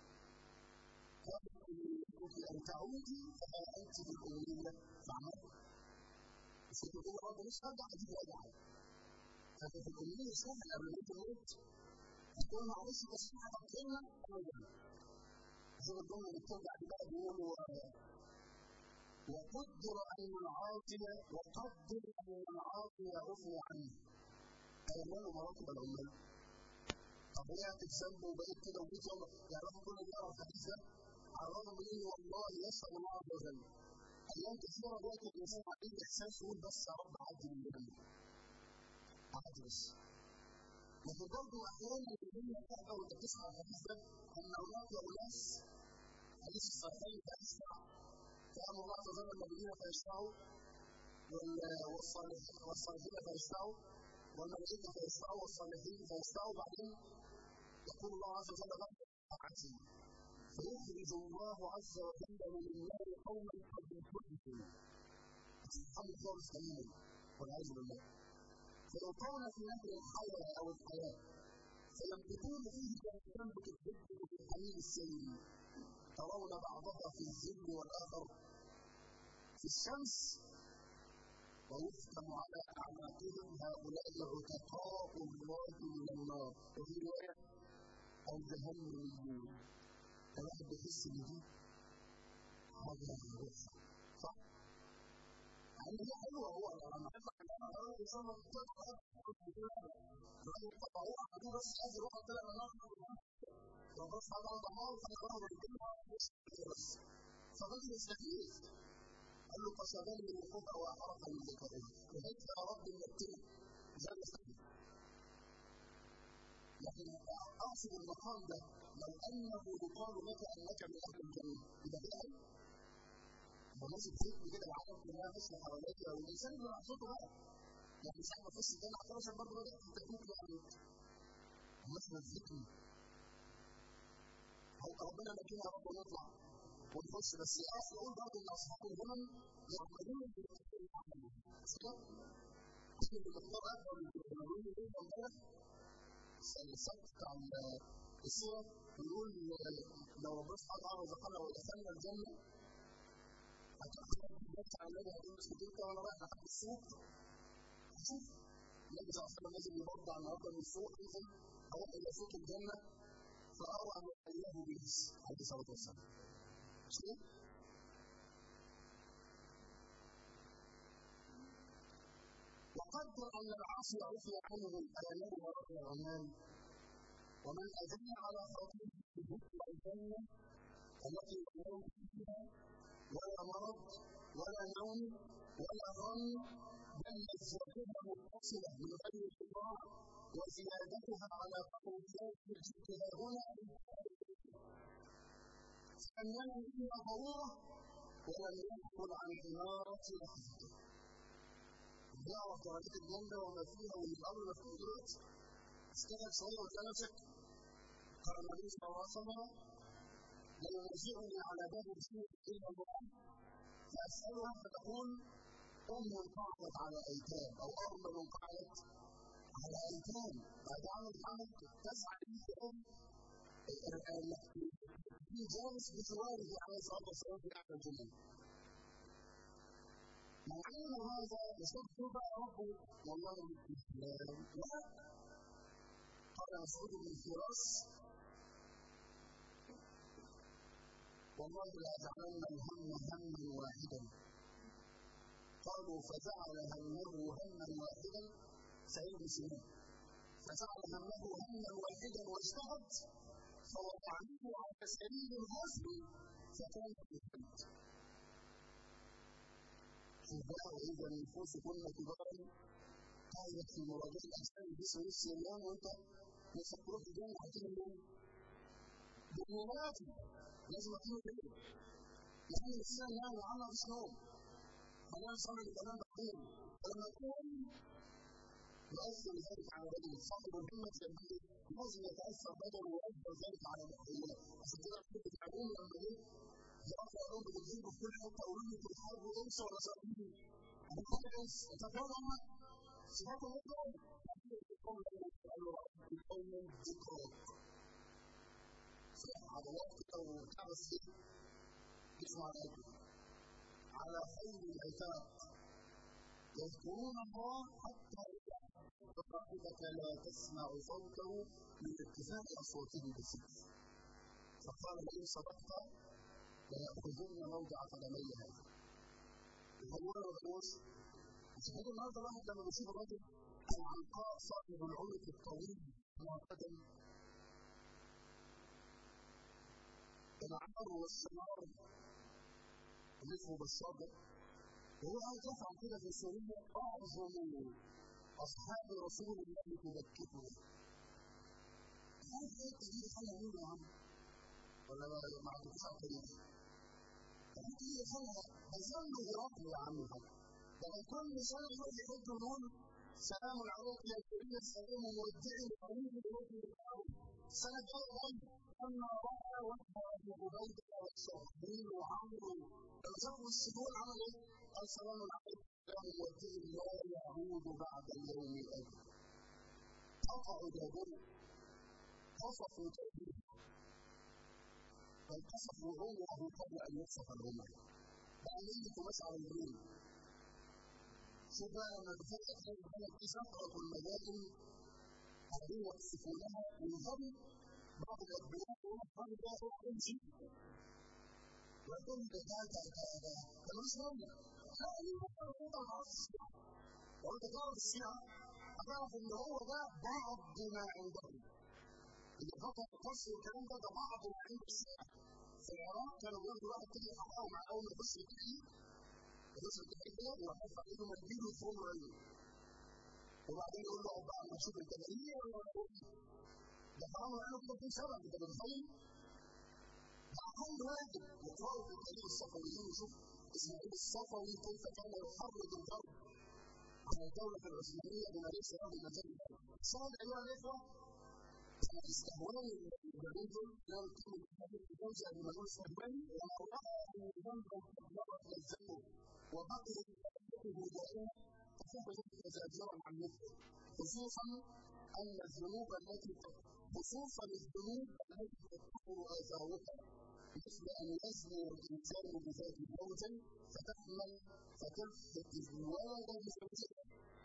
كانت ان تعودي فها انت في الامنيه فاعملي بس انت تقول رب مش هرجع اجيب ارجع فانت في الامنيه سهل قبل ما تموت تقول معلش بس انا هتكلم ابدا شوف الجمله اللي بترجع دي بقى بيقولوا وقدر ان العاطيه وقدر ان العاطيه عفو عنه ايمن مراتب العمال طب وقعت في ذنب وبقيت كده وجيت يوم يعني الواحد كل اللي يعرف الحديث ده على الرغم من انه والله يسال الله عز وجل ايام كثيره دلوقتي الانسان عنده احساس يقول بس يا رب عدي من جنبي عدي بس لكن برضه احيانا الدنيا تحت وانت بتسمع الحديث ده ان هناك اناس حديث الصحيحين تسمع كلام الله عز وجل النبيين فيشفعوا والصالحين فيشفعوا والملائكه فيشفعوا والصالحين فيشفعوا بعدين يقول الله عز وجل عتي فيخرج الله عز وجل من النار قوما قد انتهكوا سبحان خالص تماما والعياذ بالله فيلقون في نهر الحياة أو الحياة فينبتون فيه كما تنبت الذبة في الحميم السيل ترون بعضها في الظل والآخر في الشمس ويختم على أعناقهم هؤلاء عتقاء الله من النار وفي رواية الجهنميون الواحد بيحس ان دي حاجه وحشه صح؟ يعني هي حلوه هو لما يطلع هو عنده بس عايز يروح طلع من النار لو بص على الارض عمار فانا بروح بس فالراجل يستفيد قال له فشغلني من الخطا واحرق من ذكري وهيك يا رب نبتلي زي ما لكن اقصد المقام ده لو انه يقال لك انك من اهل الجنه يبقى ده اهل هو ماشي بفكر كده العالم كلها ماشيه حواليك والانسان اللي لحظته بقى يعني مش عارف اخش الجنه حتى عشان برضه بدات التكليف يعني ماشي بفكر ربنا نجينا يا رب ونطلع ونخش بس اصل اقول برضه ان اصحاب الهمم يعملون مش كده؟ تيجي بالمختار اكبر من المؤمنين السبت بتاع السورة بيقول لو ربنا سبحانه وتعالى رزقنا ودخلنا الجنة هتأخذ الناس على الذي هتقول مش كتير وانا رايح لحد السوق شوف النبي صلى الله عليه وسلم نازل يبضع النهارده من السوق ينزل اروح الى سوق الجنة فأرى أن الله بيس عليه الصلاة والسلام مش كده؟ وقدر أن العاصي عفي عنه الآلام ورد الغمام ومن أذن على خاطره بذكر الجنة التي لا يوم فيها ولا مرض ولا نوم ولا ظن بل لذتها متصلة من غير انقطاع وزيادتها على قويات جدها هنا فأننا فيها ضرورة ولم يدخل عن عمارة لحظته يعرف درجات الجنة وما فيها واللي الأمر ما فيه دلوقتي اشتغل شوية وتلاقي نفسك قال النبي صلى الله عليه وسلم لا ينزعني على باب شيء إلا الله فأسألها فتقول أم قعدت على أيتام أو أرض قعدت على أيتام بعد عمل حمد تسعى إليه أم في جالس بجواره عليه الصلاة والسلام في أعلى الجنة من علم هذا يصد بقى ربه والله الاسلام لا قال مسعود بن فراس والله لاجعلن الهم هما واحدا قالوا فجعل همه هما واحدا سعيد بن سنان فجعل همه هما واحدا واجتهد فوضعناه على سبيل الغسل فكان بالحمد كبار إذا النفوس كن كبارا قالت في مراجعة الأجسام باسم نفس اليوم وأنت نفسك تروح الجنة هتيجي منين؟ بالمرات لازم أكون كده يعني الإنسان يعني عنها مش نوم خلينا نصلي الكلام بعدين فلما تكون يؤثر ذلك على بدن صاحب الهمة الجنبية لازم يتأثر بدنه ويؤثر ذلك على الحياة عشان كده كنت تعلمون لما جه يرفع يوم بتجيبه في كل حته يقول لي في الحرب انسى ولا سألني انا كنت انسى انت فاهم هم سمعت منهم القوم ذكرك عضلات كده وبتاع بس جسمه على قده على خير العتاق يذكرون الله حتى صاحبك لا تسمع صوته من ارتفاع اصواتهم بالسيف فقال لئن صدقت ليأخذن موضع قدمي هذا الغمورة والغموش عشان كده النهارده الواحد لما بيشوف الراجل العنقاء صاحب العنق الطويل معتدل العمر والثمار مثل بالصدر وهو قاعد يفعل كده في سوريا اعظم اصحاب رسول الله تبكته عارف ايه التجديد خلى مين يا عم ولا ما عندكوش على التاريخ ممكن يدخلها بظل هرقل يا عم ده كل سنه يروح يحج ويقول سلام عليك يا كريم السلام مودعي وقريب الوجه السنه الجايه لما راى وجه ابي عبيده والشرحبيل وعمرو لما شافوا السجون عمل ايه؟ قال سلام عليكم له وجه لا يعود بعد اليوم الابد قطعوا بابه قصفوا تأبيه بل قصفوا عمره قبل ان يقصف العمر بقى ميت مشعر الجنون شوف بقى لما تفتح هذه البلد دي سقط المدائن قاعدين يقصفونها وينهضوا بعض الأنبياء يقول الراجل ده هو يمشي ويقول ده ده ده ده ده ده ملوش مولى لا ليه بقى الوضع معرفش الشيعة لو انت تعرف الشيعة هتعرف ان هو ده بعض ما عندهم اللي فتح القصر والكلام ده ده بعض ما عند الشيعة في العراق كانوا بياخدوا واحد كده يحققوا مع اول ما يخش التحقيق يخش التحقيق كده ويحط عليه منديل ويفرم عينه وبعدين يقول له بقى اما اشوف انت بريء ولا ده حرام قالوا كده في سبب انت متخيل؟ أقل واجب يقرأوا في تاريخ الصفويين ويشوف إسماعيل الصفوي كيف كان يحرض الغرب على الدولة العثمانية بما ليس له مجال شاهد أيها الإخوة الاستهوان الجميل دول لا يمكن أن يوزع بمجال الاستهوان وما رأى أن الذنب قد لذته وبقي لذته دائما فسوف يتزلزل عن مثله خصوصا أن الذنوب التي خصوصا الذنوب التي تكون آثارها مثل أن يزني الإنسان بذات موتا فتحمل فتلفت الولد بزوجها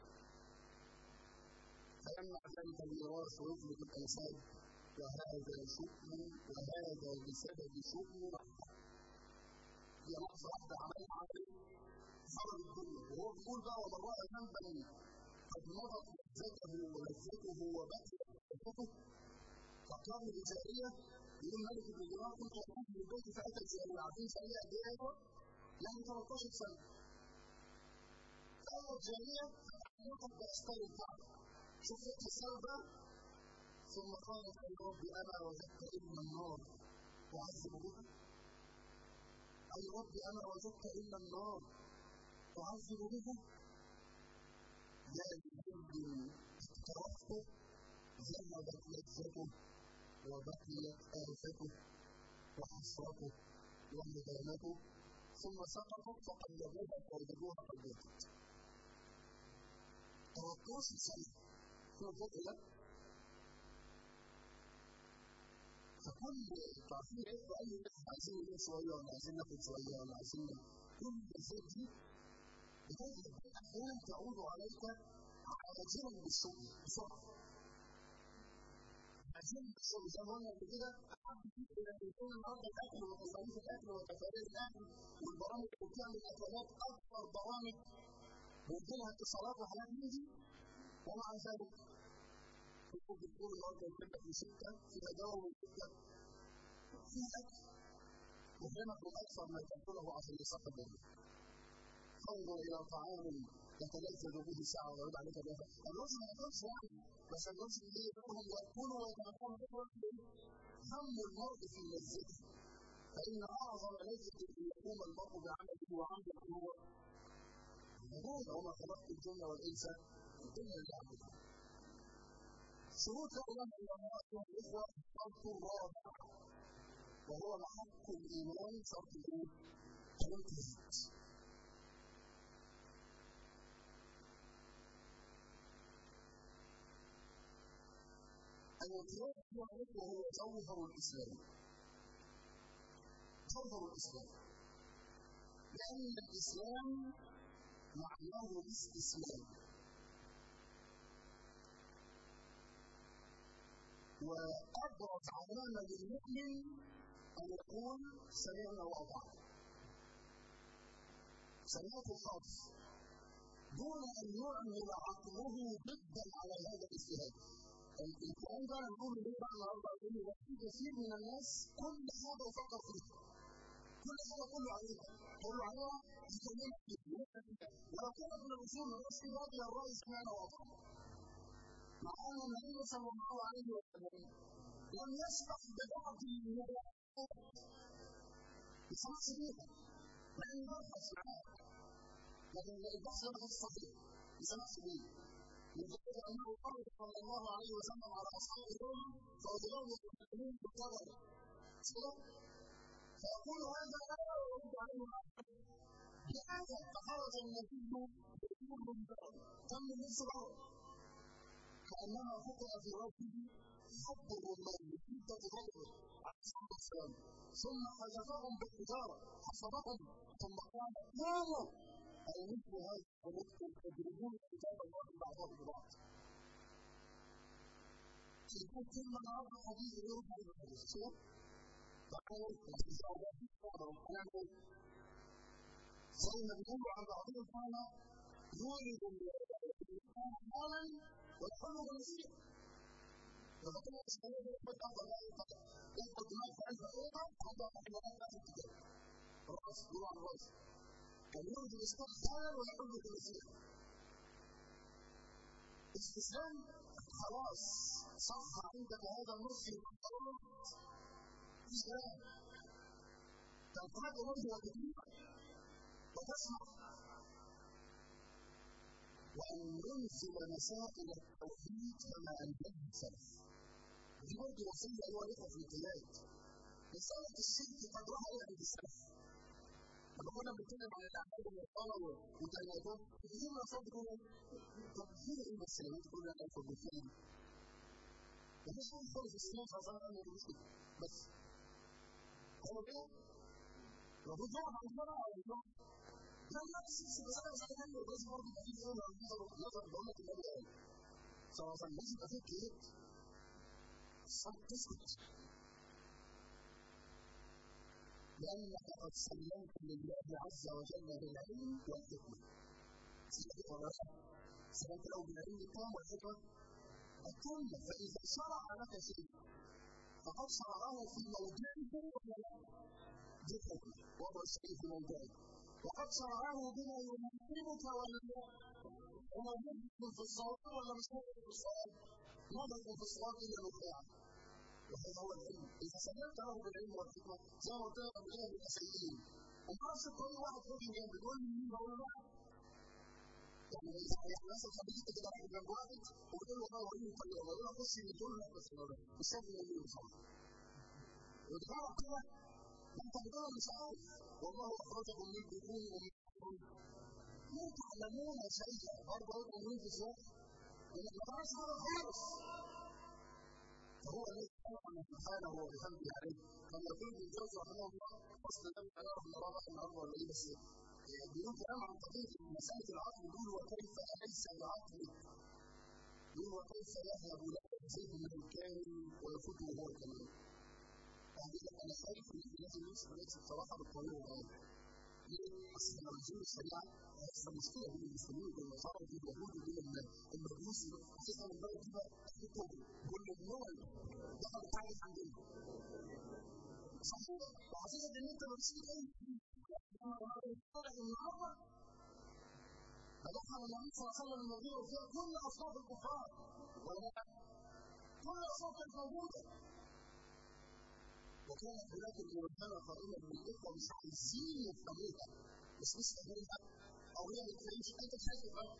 فيمنع ذلك الميراث ويطلق الأنساب وهذا شؤم وهذا بسبب شؤم هي لحظة واحدة عملها عمل خرب الدنيا وهو بيقول بقى ومن رأى ذنبا قد مضت لذته ولذته وبقيت لذته فقام بجارية يقول ملك بن دينار كنت أخرج من البيت فأتى الجارية عارفين جارية قد إيه أيوة؟ له 13 سنة فأتى الجارية فتعلقت بأستار الكعبة شوف فقه السبب ثم قالت أي رب أنا وجدت إلا النار أعذب بها أي رب أنا وجدت إلا النار أعذب بها ذلك الذنب اقترفته ذهبت لذته وبقيت آفته وحسرته وندامته ثم سقطت فقلبوها فوجدوها قد ماتت 13 سنة في الفقه ده فكل تعرفين ايه في اي ناس عايزين ننام شويه ولا عايزين ناكل شويه ولا عايزين كل الزيت دي بتجد احيانا تعود عليك عاجلا بالشغل بسرعه عاجلا بالشغل زي ما قلنا قبل كده يكون النهارده الاكل ومصاريف الاكل وتكاليف الاكل والبرامج اللي بتعمل اكلات اكبر برامج بيجي لها اتصالات وحاجات من دي ومع ذلك تكون بتقول النهارده الفكره في سته فيها دواء وسته فيها اكل وهناك اكثر ما تاكله عشان يصح الدنيا انظر الى طعام يتلذذ به ساعه ويعود عليك بها الرجل ما ياكلش يعني بس الرجل اللي يدعوهم ياكلوا ويتمتعوا هم المرء في لذته فان اعظم لذه ان يقوم المرء بعمله وعمله هو العباد وما خلقت الجن والانس الا ليعبدون شروط لا اله الا الله ايها الاخوه الشرط الرابع وهو محك الايمان شرط الايه؟ الامتياز الامتياز هو وهو جوهر الاسلام جوهر الاسلام لان الاسلام معناه الاستسلام وأبرز علامة للمؤمن أن يقول سمعنا وأطعنا سمعت الخاص دون أن يعمل عقله ضدا على هذا الاجتهاد الكلام ده نقول ليه بقى النهارده نقول في كثير من الناس كل حاجه يفكر فيها كل حاجه كله عليها كله عليها يكلمك فيها ولو كان من الاصول الرسمي راضي الراي سمعنا واطعنا مع ان النبي صلى الله عليه وسلم لم يسبق ببعض المباحثات يسمعش بيها لان يبحث معاه لكن البحث لا يخص فيه يسمعش بيه لذلك انه قال صلى الله عليه وسلم على اصحاب الروم فاضلهم يتكلمون بالقدر فيقول هذا لا يرد عليه بآية فخرج النبي يقول من تم نصف الأرض كأنما فقع في ربه حب الرمان بشدة غضبه عليه الصلاة والسلام ثم حذفهم بالحجارة حصبهم ثم قال ناموا أي مثل هذا ونكتب تجربون كتاب الله بعضهم ببعض يكون كلمة النهارده حديث يرجع إلى الحديث شوف تعالوا الزوجات نعمل زي ما بيقولوا عن بعضهم قال يولد حالا ويحل بالمسيح فبطل الاسلاميه دي يحط افضل ما يحط يحط دماغ في قلب اوضه وحطها تحت الوقت في الكتاب راس دور على الراس كان يولد الاسلام حالا ويحل بالمسيح استسلام خلاص صح عندك هذا النص الارض مفيش كلام تنقاد وجه وكتيبه وتسمع وأن ينزل مسائل التوحيد كما أنزلها السلف. دي برضه وصية أيها الإخوة في القياد. مسألة الشرك قدرها إيه عند السلف؟ لما كنا بنتكلم عن الأعمال والطلب والتنادم كثير من الأفراد يقولوا طب فين إيه المسألة؟ أنت تقول لك أدخل بالفعل. مفيش حاجة خالص في السنة صلى الله عليه وسلم بس. هو كده؟ المفروض يقعد على الجبل أو الجبل لا لا بس بس بس انا مش عايز اعمل لازم برضه يبقى في ايه نظر نظر بقول لك النبي قال صلى الله عليه وسلم لازم يبقى في كيد الصوت تسكت لانك قد سلمت لله عز وجل بالعلم والحكمه سلمت ولا لا؟ سلمت له بالعلم التام والحكمه التامه فاذا شرع لك شيء فقد شرعه في موضعه ولا لا؟ دي الحكمه وضع الشيء في موضعه وقد شرعه بما يمكنك ولا لا هو ممكن في الصواب ولا مش ممكن في الصواب ما ممكن في الصواب الا بالطاعه وهذا هو العلم اذا سلمت له بالعلم والحكمه زي ما قلت لك قبل كده بيبقى سيئين وما اعرفش كل واحد فوق جنب تقول لي مين بقول له يعني يعني مثلا خليك انت كده واحد جنب واحد وتقول له والله وريني الطريقه ولا اخش اللي تقول له لا بس مش شايف ان اللي صح وتجرب كده انت بتقول مش عارف والله اخرجكم من بطون امكم لا تعلمون شيئا برضه هيبقوا مين في الزواج لانك ما تعرفش حاجه خالص فهو الذي سبحانه سبحانه وبحمده عليه لما يقول ابن الجوزي رحمه الله اصل ده مش هنعرف نراجع النهارده ولا ايه بس بيقول كلام عن قضيه مساله العقل يقول وكيف اليس بعقل يقول وكيف يذهب له زيد من الكامل ويفوته هو كمان يعني انا خايف ان في ناس الناس بقت بصراحه بالطريقه الغلط ليه؟ اصل لما نزول الشريعه هيحصل مشكله بين المسلمين وبين النصارى وبين اليهود وبين المجوس خصوصا البلد دي بقى تحتكم كل النوع دخل تعرف عندنا صحيح وخصوصا ان انت ما فيش اي النهارده فدخل النبي صلى الله عليه وسلم المدينه وفيها كل اصناف الكفار ولا كل اصناف كانت موجوده وكانت هناك الموجهه قائمه من الاخوه مش عايزين يفهموها بس مش فاهمينها او هي ما بتفهمش انت مش عايز تفهمها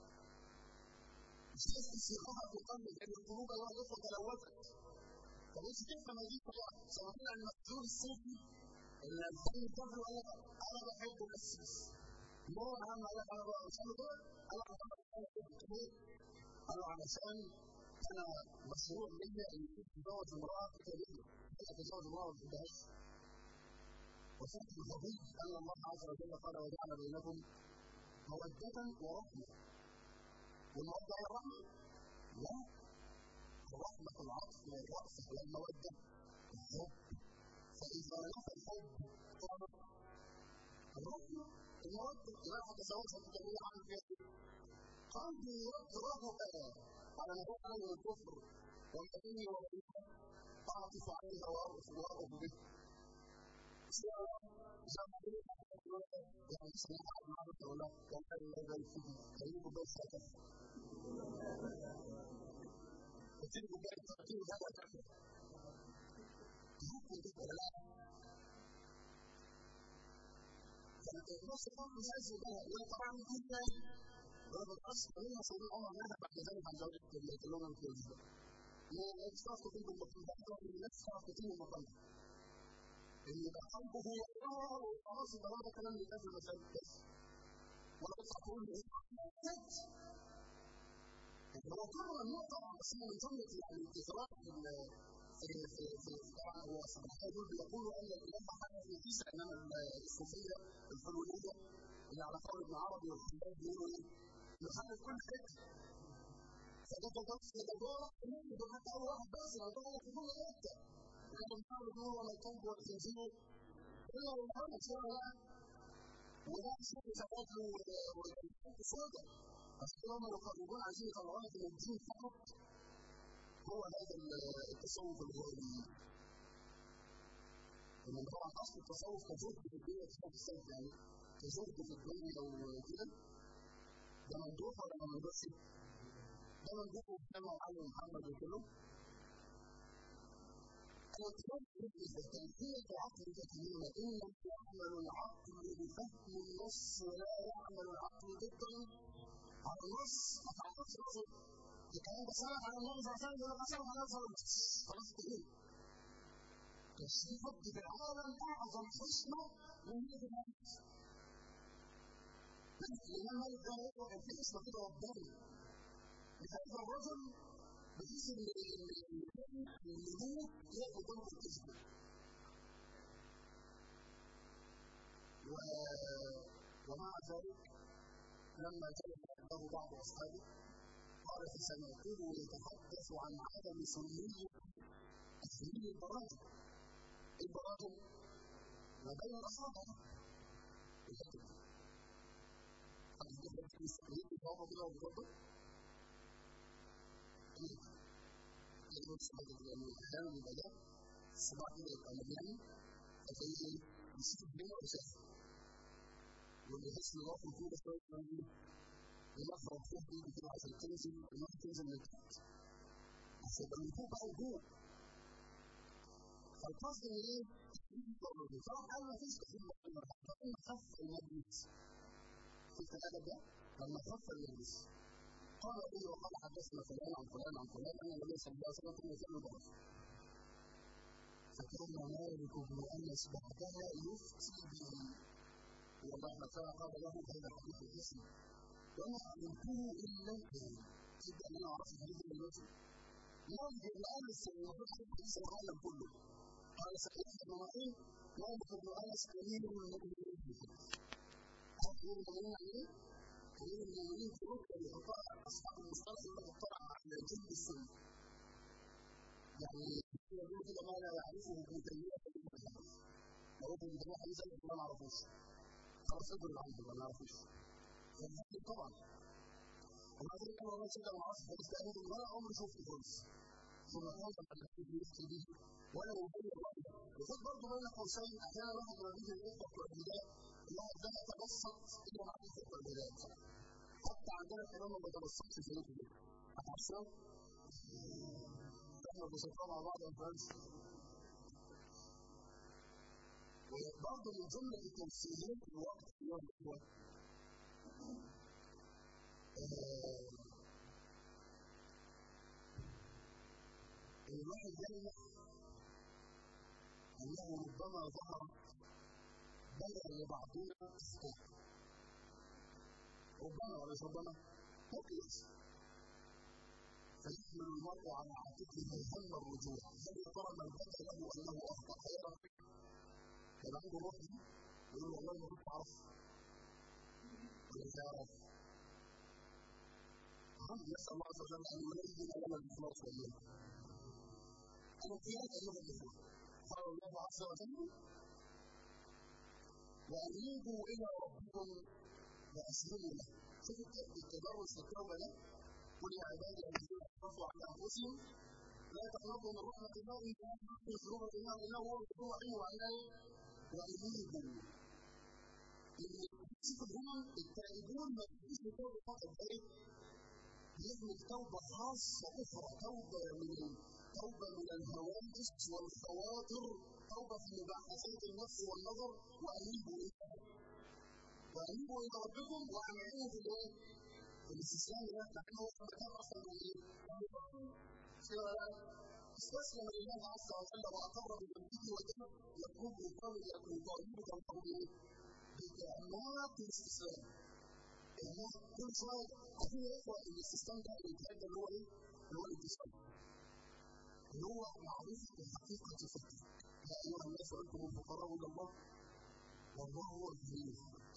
مش عايز تصيغها في قلبك لان القلوب ايها الاخوه تلوثت فمش تفهم هذه الطريقه سواء كان المسجون الصوفي اللي الفن الطفل قال لك انا بحب الاسيس ما هو اهم قال لك انا بقى مش انا دول انا بحب انا علشان انا مشروع ليا ان اتزوج امراه كبيره اتزوج امراه ما بحبهاش وصدق الخبيث ان الله عز وجل قال وجعل بينكم مودة ورحمة والمودة هي الرحمة؟ لا الرحمة العطف والرأفة والمودة الحب فإذا نفى الحب قامت الرحمة المودة لا تتزوجها الجميع عن فيها قلبي رغبة على ما هو من الكفر والذي وبينه أعطف عليها وأرأف وأرأف به يعني سمعت عن معرفة ولا وكان لا يفيد كريم بس كفر كثير من ذلك ترتيب هذا كفر ممكن تبقى لا فالنص طبعا مش عايز يبقى طبعا كنا ضرب القصر لما سيدنا عمر نهى بعد ذلك عن زواج الكلام الكويس لا تستعرف تتم المقام ده لا تستعرف تتم المقام ده اللي يبقى قلبه هو الله وخلاص يبقى هو ده كلام اللي في المسائل بس ولا تطلع تقول له هو كل النقطة بس من جملة يعني إثراء في في في طبعا هو سبحانه دول بيقولوا أن الإله حدث في تسع إنما الصوفية الحلولية اللي على قول ابن عربي والحماد بيقولوا إيه؟ نخلي كل حتة فده تضاف تضاف ده حتى أول واحد بس أنا بقول لك في كل حتة لكن بنحاول نقول ولا الكلب ولا الخنزير إلا والله شوية لا وده شيء ثبات له وسودة بس هم يقربون عايزين يطلعونا في الدين فقط هو هذا التصوف الغربي لأن طبعا أصل التصوف كزهد في الدنيا تصوف السلف يعني كزهد في الدنيا أو كده ده مندوح ولا ما مندوحش؟ ده مندوح وكما علي محمد وكله تنفيذ عقل تكليم إنما يعمل العقل بفهم النص ولا يعمل العقل ضدا على النص ما تعرفش الرسول الكلام ده سلف على النبي صلى الله عليه وسلم ولا سلف على النبي خلاص تقول تشريف في العالم أعظم حسنة من هذه الناس الإمام مالك ده هو كان في اسمه كده رباني لهذا الرجل بحيث ان الملوك ياخد دور الكذب ومع ذلك لما جلس له بعض اصحابه قال فسمعته يتحدث عن عدم سنية تسمية البراجم البراجم ما بين الاصابع الحته دي حد يقدر يستخدم البابا كده وبيفضل لأنه الصباح يعني أحيانا بيبقى ده الصباح كده يبقى مليان فتلاقيه إيه بيشوف الدنيا ويسافر واللي يحس إن راسه كده شوية يعني يلفظ فوق إيده كده عشان تنزل المية تنزل من تحت عشان يبقى من فوق بقى وجوه فالقصد إن إيه؟ فراح قال ما فيش تحليل لما خف المجلس شفت الأدب ده؟ لما خف المجلس قال لي وقال حدثنا فلان عن فلان عن فلان ان النبي صلى الله عليه وسلم كان ضعف فكان مالك بن انس بعدها يفتي به والله ما كان قال له هذا حديث الاسم وانا علمته الا به جدا ان انا اعرف الحديث من الوجه مالك بن انس المفروض حديث العالم كله قال سعيد بن معين مالك بن انس امير المؤمنين في الحديث امير المؤمنين يعني ايه؟ امير المؤمنين في ركبه لقطاع اصحاب المصطلح يقول لك اطلع على جلد السنه يعني يقول كده ما لا يعرفه ابن تيميه في الحديث لو ابن تيميه حديث ما نعرفوش خلاص اضرب عنده ما نعرفوش طبعا وبعدين انا والله كده ما اعرفش حديث تاني ولا عمري شفته خالص ثم كان على الحديث بيحكي به ولا وجود الرأي وخد برضه بين قوسين احيانا الواحد لما بيجي يقرا في البدايه الواحد ده يتبسط الى معرفه البدايه حتى عندنا كمان ما بتبسطش في الفيديو هتعرفوا احنا بسطاء مع بعض يا فرنس وبرضه من جملة تمثيلات الوقت يا اخوة الواحد يعلم أنه ربما ظهر بدل لبعضنا أخطاء ربما وليس ربما ممكن فيحمل المرء على عاتقه هم الرجوع هل يا ترى من بدا له انه اخطا خيرا يبقى عنده روح دي يقول والله ما كنت اعرف ولا تعرف نسال الله عز وجل ان يلين لنا الاخلاص والله انا في هذا ايها الاخوه قال الله عز وجل وانيبوا الى ربكم واسلموا له شوف التدرس في التوبه ده قل يا عبادي الذين اسرفوا على انفسهم لا تقنطوا من رحمه الله ان كانوا في ذنوب الله انه هو الغفور الرحيم وعناه وانيبوا شوف الامم التائبون ما فيش توبه فقط ايه يعمل توبه خاصه اخرى توبه من توبه من الهواجس والخواطر توبه في مباحثات النفس والنظر وانيبوا الى وانيبوا الى ربكم واعملوا في الايه؟ الاستسلام ده معناه هو كان اصلا من ايه؟ استسلم لله عز وجل واقر بذنبه وتم يقوم بقول يطالبك الله بايه؟ بكامات الاستسلام يعني كل شويه عارفين يا اخوه الاستسلام ده الاتحاد اللي هو ايه؟ اللي هو الانتصار اللي هو معروف بحقيقه الفقر يا ايها الناس انتم الفقراء الى الله والله هو الغني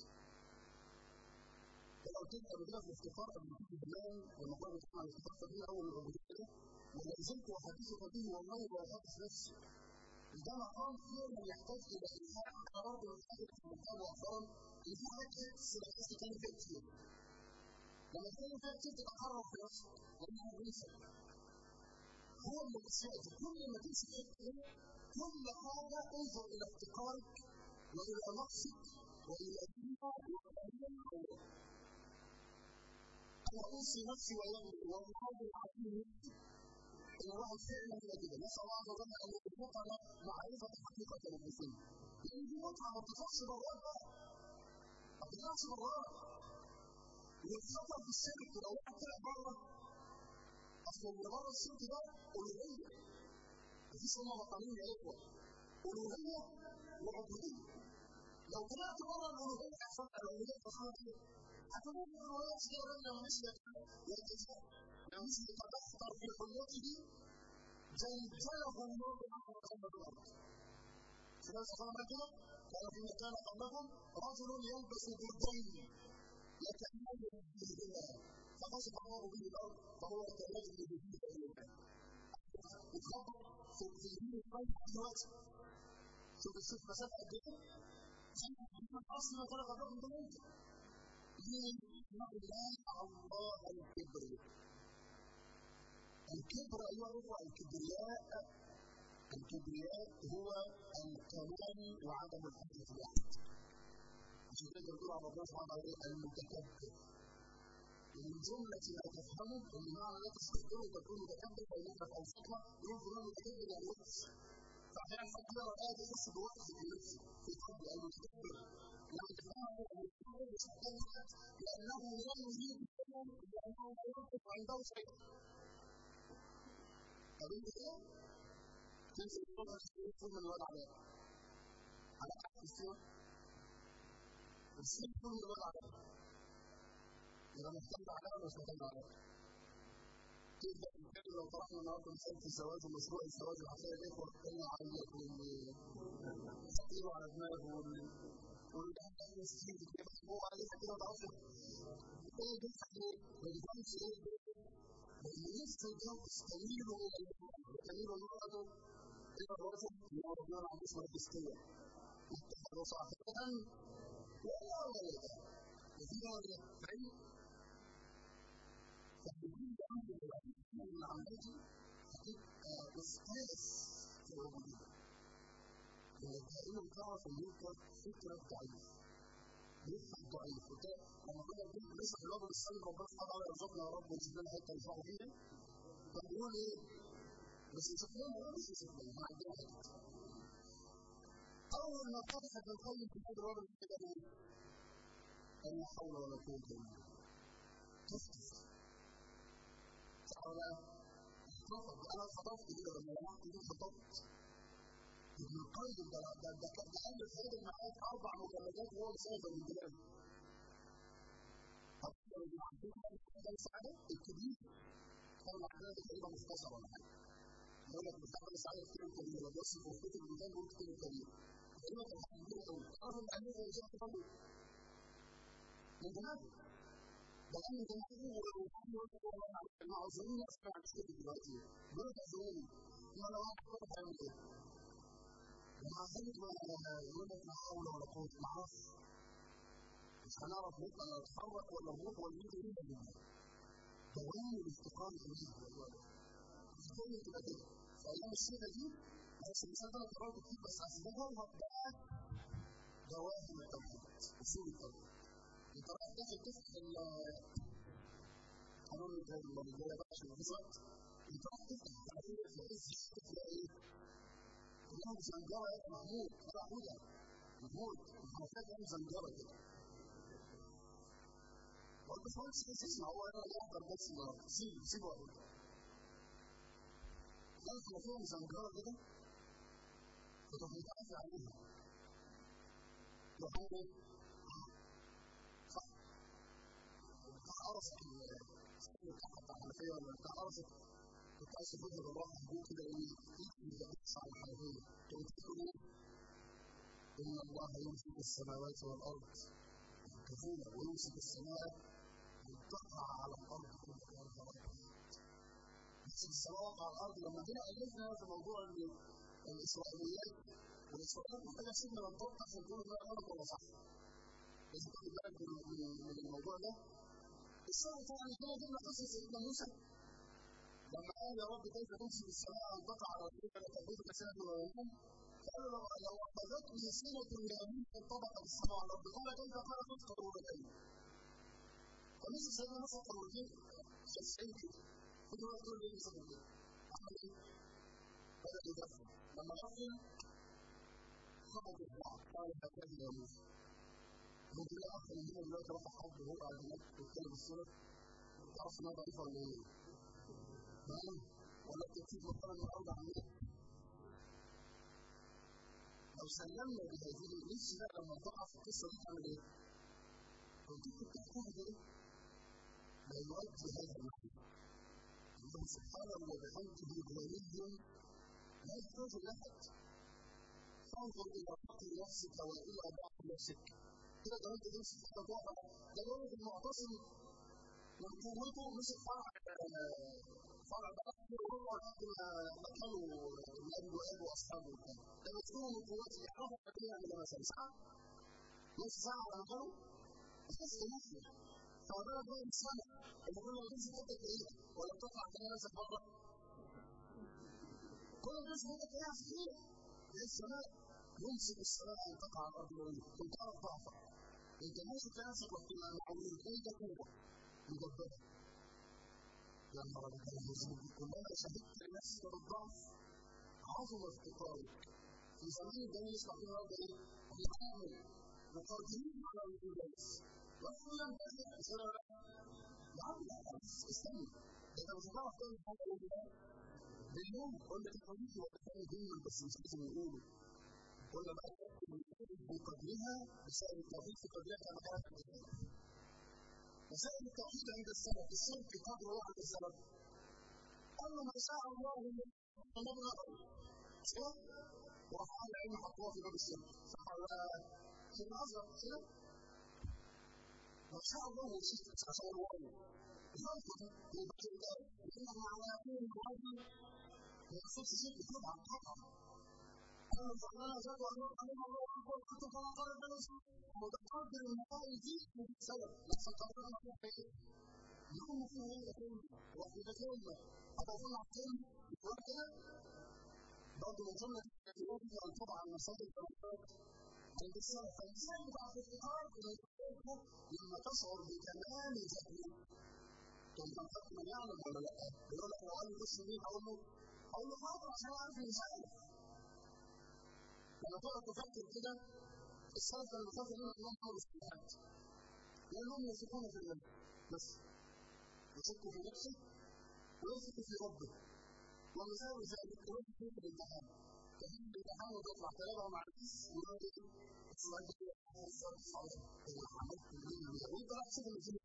لو تبقى بدأ في الافتقار قبل ما تيجي بالله لما قال بتسمع الافتقار فدي اول العبوديه ولا زلت احدثك به والله لا احدث نفسي ده مقام فعلا يحتاج الى انهاء قرار الحاجه في المقام واخرا ان في حاجات تحس بحس تاني فيها كتير لما تكون فيها كتير تتقرر في نفسك لانها بينسى هو من الاشياء دي كل ما تمشي في كل حاجه انظر الى افتقارك والى نقصك والى دينك والى انا اوصي نفسي وايامي والله العظيم ان الواحد فعلا يبقى كده نسال الله عز وجل ان يرزقنا معرفه حقيقه المسلمين لان دي متعه ما بتطلعش براها بقى ما بتطلعش براها والخطر في الشرك لو واحد طلع بره اصل اللي بره الشرك ده الوهيه مفيش هم بطلين يا اخوه الوهيه وعبوديه لو طلعت بره الالوهيه احسن الالوهيه تصنع كده هتقول الالوهيه كده لو مش يتجاهل لو مش يتبختر في حليته زلزله الله عز وجل سمعت صلى كده كان في مكان قبلكم رجل يلبس بردين يتأمل بهما فخسف الله به الارض فهو كالرجل به اتخبط في في دين القلب دلوقتي شوف الشيخ مسافه قد ايه اصلا كان قبلكم ده انت دين الله الكبر الكبر ايها الاخوه الكبرياء الكبرياء هو الكمال وعدم الحد في الاحد عشان كده بيقول على الله سبحانه وتعالى المتكبر ومن جملة ما تفهمه ان معنى لا تستكبروا تكون متكبر فإنك في أوسطنا ينظر له متكبر يعني وحش فأحيانا حد يرى الآية دي يحس بوحش في نفسه في قلبه المتكبر لما تفهمه المتكبر مش محتاج لأنه لا يريد لأنه لا ينطق عنده شيء قابلت كده تمسك الصبح تشتري من الوضع ده على حق السوق السوق من الوضع ده يبقى محتاج عليها ولا مش محتاج عليها تبدا نتكلم لو طرحنا النهارده مثال في الزواج ومشروع الزواج العقليه الاخوه اتكلموا عن التقييم على دماغه والمسكين كده هو عليه كده ضعف ايه بيفتح ليه؟ ما بيفهمش ايه لأن نفس الجنس تميل إلى تميل المرأة إلى الرجل يربون عن اسم الدستية اتخذ صاحبة ولا ولدا وفيها ولدين فبكل أمر من عمتي هتبقى أستاذ في العبودية دائما تعرف ان انت فكرك ضعيف بيفهم ضعيف لما كنا بنقول لسه في الوضع السلم ربنا سبحانه وتعالى يرزقنا يا رب ويجيب لنا حته نفرحوا فيها فبنقول ايه بس نشوف لنا مش نشوف لنا احنا عندنا حته اول ما فتحت القلب في هذا الوضع كده ايه لا حول ولا قوه الا بالله تفتح تعالى خطب انا خطبت كده لما جمعت دي خطبت ابن القيم ده ده ده ده الف هذا المعاد اربع مجلدات وهو مسافر من بلاده ابن عبد الله سعاده الكبير كان عندنا تقريبا مختصر ولا حاجه يقول لك محمد سعاده كتير كبير وبيوصف في كتب البلدان بيقول كتير كبير تقريبا كان كبير قوي عارف الامير اللي جاب كتابه من دماغه ده كان من دماغه المعظمين اسمع عن كتب دلوقتي بيقول لك ازوني ما لو واحد كتب هيعمل ايه؟ ومع ذلك ما يقول لك لا حول ولا قوه ما اعرفش مش هنعرف نطلع نتحرك ولا نروح ولا نيجي الا بالله دوام الافتقار اليه والله ازاي تبقى كده في ايام الشيخه دي بس المثال ده انا قراته كتير بس اسبابها بقى دواهم التوحيد اصول التوحيد انت رايح داخل تفتح قانون الرجاله بقى عشان مفيش وقت انت رايح تفتح تعرفين في عز الشتاء تلاقي ايه؟ كلهم زنجره يا محمود لا حوده محمود محمود كلهم زنجره كده بقول بس ما عادش يسمع هو انا يحضر درس النهارده سيبه سيبه اقول لا احنا فيها مزنجره كده فتروح متعافي عليها تروح ايه؟ صح بتاع قرصك بتاع بتاع الحنفيه ولا بتاع قرصك كنت عايز تاخدها بالراحه هدوء كده لان ايدك ما بتقطعش على الحنفيه تقوم تقول ايه؟ ان الله يمسك السماوات والارض كفولا ويمسك السماء ان تقع على الارض كل يوم يمسك السماوات على الارض لما جينا الفنا في موضوع الاسرائيليات والاسرائيليات محتاجه سيبنا من الضبط عشان تقول ده غلط ولا صح لازم تاخد بالك من الموضوع ده السنه طبعا كده جبنا قصه سيدنا موسى لما قال يا رب كيف تمسك السماء ان تقع على الارض ولا تاخذك سنه ولا يوم قال لو لو اخذتني سنه لاموت انطبق السماء على الارض قال كيف قال تسقط مرتين فمثل سيدنا موسى مرتين خسعين كده كل ما تقول لي موسى مرتين عمل ايه؟ بدا يدفن لما غفل خبط البعض قال هكذا يا موسى ممكن لا اخر من هنا دلوقتي رفع حد وهو قاعد هناك بيتكلم الصوره تعرف انها ضعيفه ولا ايه؟ تمام ولا التكتيك مثلا من اربع عمليات لو سلمنا بهذه نفسي بقى لما تقع في القصه دي تعمل ايه؟ كنت بتحتاج ايه؟ لا يؤدي هذا المعنى الله سبحانه وبحمده غني لا يحتاج لاحد فانظر الى باقي نفسك والى ضعف نفسك كده لو انت تمسك حاجه ضعف ده يقول لك المعتصم من قوته مسك فرع فرع بقى وهو مكانه الاب واب واصحابه وبتاع ده مسكوه من قوته يعرفوا قد ايه يعمل مثلا ساعه نص ساعه على مكانه بس نفسه فما بالك بقى بالسنه اللي كل ما تمسك حته تلاقيها ولا بتطلع تلاقي نفسك بره كل ما تمسك حته تلاقيها في خير زي السماء يمسك السماء ان تقع على الارض ويموت كنت تعرف ضعفك انت ماسك نفسك وبتبقى معولين انت قوه مجدده يا نهار ابيض كلما شهدت لنفسك بالضعف عظم افتقارك في زمان الجميل يسمع فيه النهارده ايه؟ يتعامل مقدمين على الوجود وإن لم تجد أسئلة يا عم لا استنى أنت مش هتعرف تعمل حاجة بالله باليوم قول لك الحديث ولا تعمل دايما بس مش لازم يقولوا قلنا بقى بقدرها بسبب التوحيد في قدرها كما كانت مسائل التوحيد عند السلف الشرك قدر واحد السلف قال ما شاء الله طلبنا صح ورفع العلم حطوها في باب الشرك صح ولا كلمة أصغر كده ما شاء الله وشيء عشان الله يفضل يبقى كده إنما على يكون الرجل ما يقصدش شيء طبعا طبعا قال فقال زاد الله عليه الله أكبر كنت كما قال الناس متقدر المقال دي سبب لكن قدرنا في يوم في يوم يكون وإذا كنا أتظن عقل يقول كده برضه من ضمن التجربة أن تضع المصادر الأوقات عند السلف فالإنسان يبقى في افتقار لما تشعر بكمال جهله ثم تنفق من يعلم ولا لا يقول لك لو قال لي بص مين اقول له اقول له حاضر عشان اعرف اني سالف لما تقعد تفكر كده السلف كانوا بيخافوا منهم انهم يعملوا اجتهاد لانهم يثقون في الله بس يشك في نفسه ويثق في ربه ومثال ذلك يوم في الامتحان كان الامتحان وتطلع تلاقى مع الناس ويقول لك السؤال ده السؤال صعب انا عملت ايه وانت راح تشوف اللي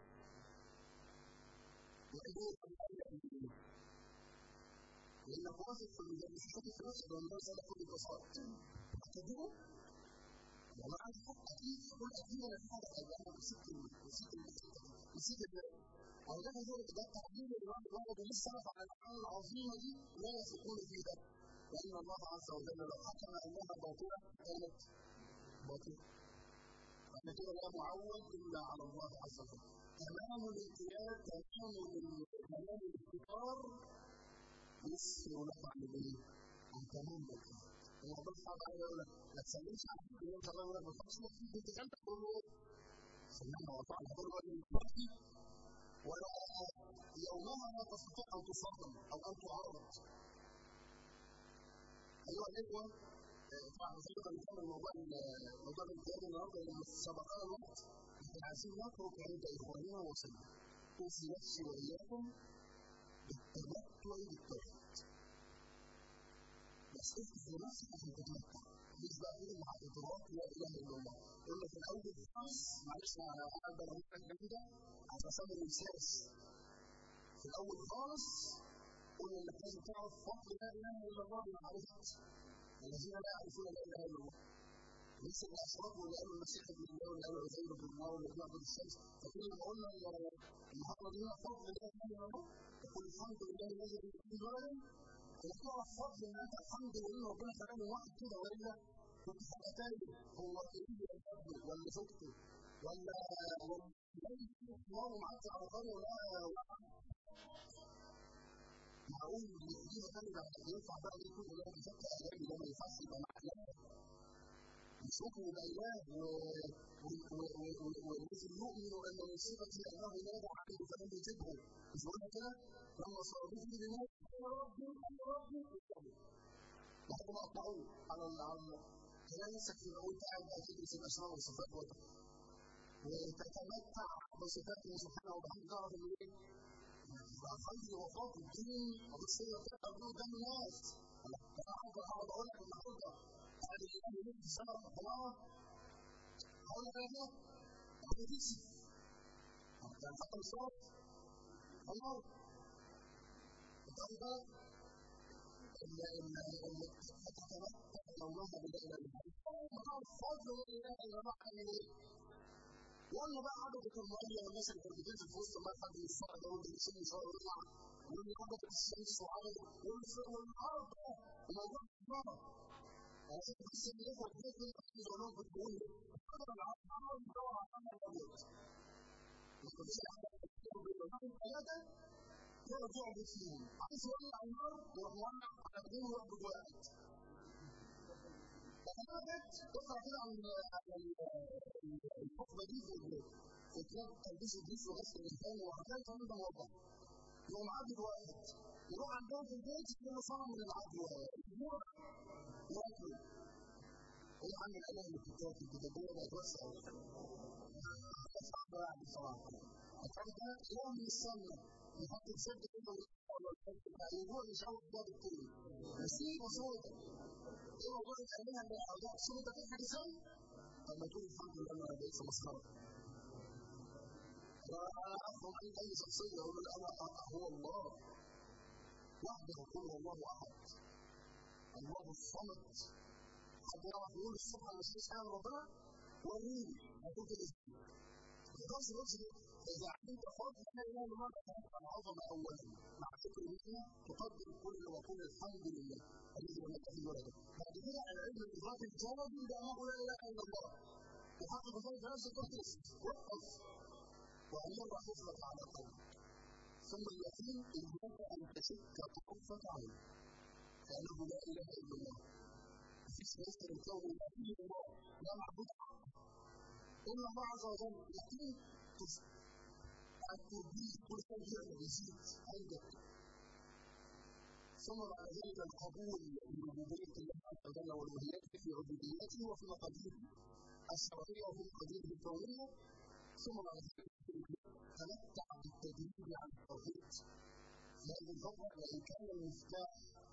لأنك واثق في المدرسات في نفسك والناس هذا كل البساطة هتدعو والله عندي حق أكيد كل أكيد أنا في حاجة أيام نسيت نسيت نسيت أو ده هو ده التعبير اللي الواحد الواحد لسه على الأعمال العظيمة دي لا يثقون فيها لأن الله عز وجل لو حكم أنها باطلة كانت باطلة فإحنا كده لا معول إلا على الله عز وجل تمام الانقياد تمام تمام الافتقار يسر لك عن الايه؟ عن تمام الانقياد الموضوع صعب عليه يقول لك ما تسلمش على حد يقول لك الله يقول لك ما تخافش نفسك انت كانت تقول له سلمنا وطعنا تقول له دلوقتي ولا يومها لا تستطيع ان تصدم او ان تعرض ايها الاخوه طبعا سبق ان كان الموضوع موضوع الانقياد النهارده لما سبقنا الوقت احنا عايزين نترك عند اخواننا وصلنا اوصي نفسي واياكم بالتمتع بالتوحيد بس افتح لنفسك عشان تتمتع مش بقى كده مع ادراك لا اله الا الله يقول لك الاول خالص معلش انا قاعد بقول لك كده عشان اسمي الامساس في الاول خالص قلنا انك لازم تعرف فضل لا اله الا الله بمعرفه الذين لا يعرفون لا اله الا الله ليس الاشراك واللي قالوا المسيح ابن الله واللي قالوا عزيز ابن الله واللي بيعبد الشمس فكل ما قلنا المحاضره دي فضل لا اله الا الله يقول الحمد لله الذي بكل ولد انك تعرف فضل ان انت الحمد لله ربنا خلاني واحد كده والا كنت هبقى تاني هو ابني ولا ولا زوجتي ولا ولا معدي على طريق ولا معقول دي تاني ينفع بقى دي كل ده بشكل اعلامي ده ما ينفعش يبقى معلم يشوفوا الاله والذي يؤمن ان من صفته انه لا يدع عنه فلم يجبه مش قلنا كده لما صاروا في الموت يا ربي يا ربي لحد ما قطعوه على على تلاقي نفسك في الاول قاعد بقى تدرس الاسماء والصفات وتتمتع بصفاته سبحانه وبحمده تعرف ان ايه خير وفاق الدين وبالصيغه بتاعتها قدام الناس انا هفضل اقعد اقول لك النهارده بعد الإمام يمد سنة الطلاقة هقول لك ايه أنا تيجي يعني حتى الصوت الله أنت واخد بالك إن تتمتع يومها بلا إله إلا الله مقام فضل لا إله إلا الله عن إيه ولا بقى عدد المؤية والناس اللي كانت بتنزل في وسط المرحب اللي الصعد واللي بيسمي شوية ويطلع واللي عدد الشمس وعدد والأرض وموضوع الضرب عشان بس ياخد مثل الزمان بتقول هذا العمل دور على العمل الابيض لكن في احد ثلاثه يقعد يعبد فيهم عايز يولع النار يروح مولع على بدون يعبد واحد فثبت اقرا كده عن الخطبه دي في كتاب تلبيس ابليس وغسل الانسان وحكايه كمان ده موضح يقوم عابد واحد يروح عندهم في البيت يكون صنم من العبد ياكل ايه عم الاله اللي بتتاكل كده الدنيا بقت واسعه صعب يعني بصراحه الحاجه ده يوم من السنه يحط بشد كده يروح يشوف باب التاني مصيبه سودة ايه موضوع الامانه اللي اوضاع سودة في حاجه سودة طب ما تقول الحمد لله انا بقيت مسخره انا افهم عن اي شخصيه اقول انا هو الله وحده قل الله احد الله الصمد حد يعرف يقول الصبح انا مش عايز ربنا وريني هتقول كده ازاي ما تقدرش تقول اذا علمت فضل لا اله الا الله فانت العظمه اولا مع شكر منه تقدم كل وقول الحمد لله الذي لم يتخذ ولدا بعد كده العلم الادراك الجوابي بانه لا اله الا الله وحقق ذلك نفسك وقف وقف وامر حفظك على قلبك ثم اليقين إياك أن تشك طرفك عنه فإنه لا إله إلا الله مفيش مصدر الكون إلا فيه الله لا معبود إلا الله عز وجل يقين التوحيد كل شيء يزيد عندك ثم بعد ذلك القبول بربوبية الله عز وجل والوهيته في عبوديته وفي مقاديره الشرعية وفي مقاديره الكونية ثم بعد ذلك تمتع بالتدريب على التوحيد لأن الفضل وإن كان المفتاح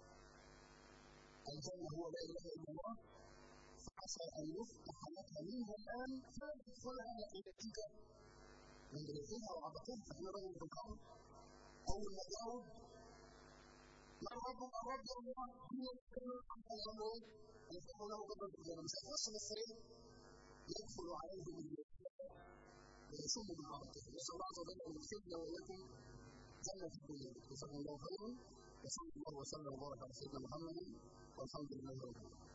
الجنة هو لا إله إلا الله فعسى أن يفتح لك منها الآن فلا تدخلها ناحيتك من دلوقتها وعبقتها فإحنا رجل في الأرض أول ما جاوب من ربك الرب الله هو الأمر يفتح له قدر الجنة مش هيخش مصرين يدخل عليه بالله ويصم بالعرض نسأل الله عز وجل أن يكتبنا وإياكم جنة في الدنيا جزاكم الله خيرا وصلى الله وسلم وبارك على سيدنا محمد والحمد لله رب العالمين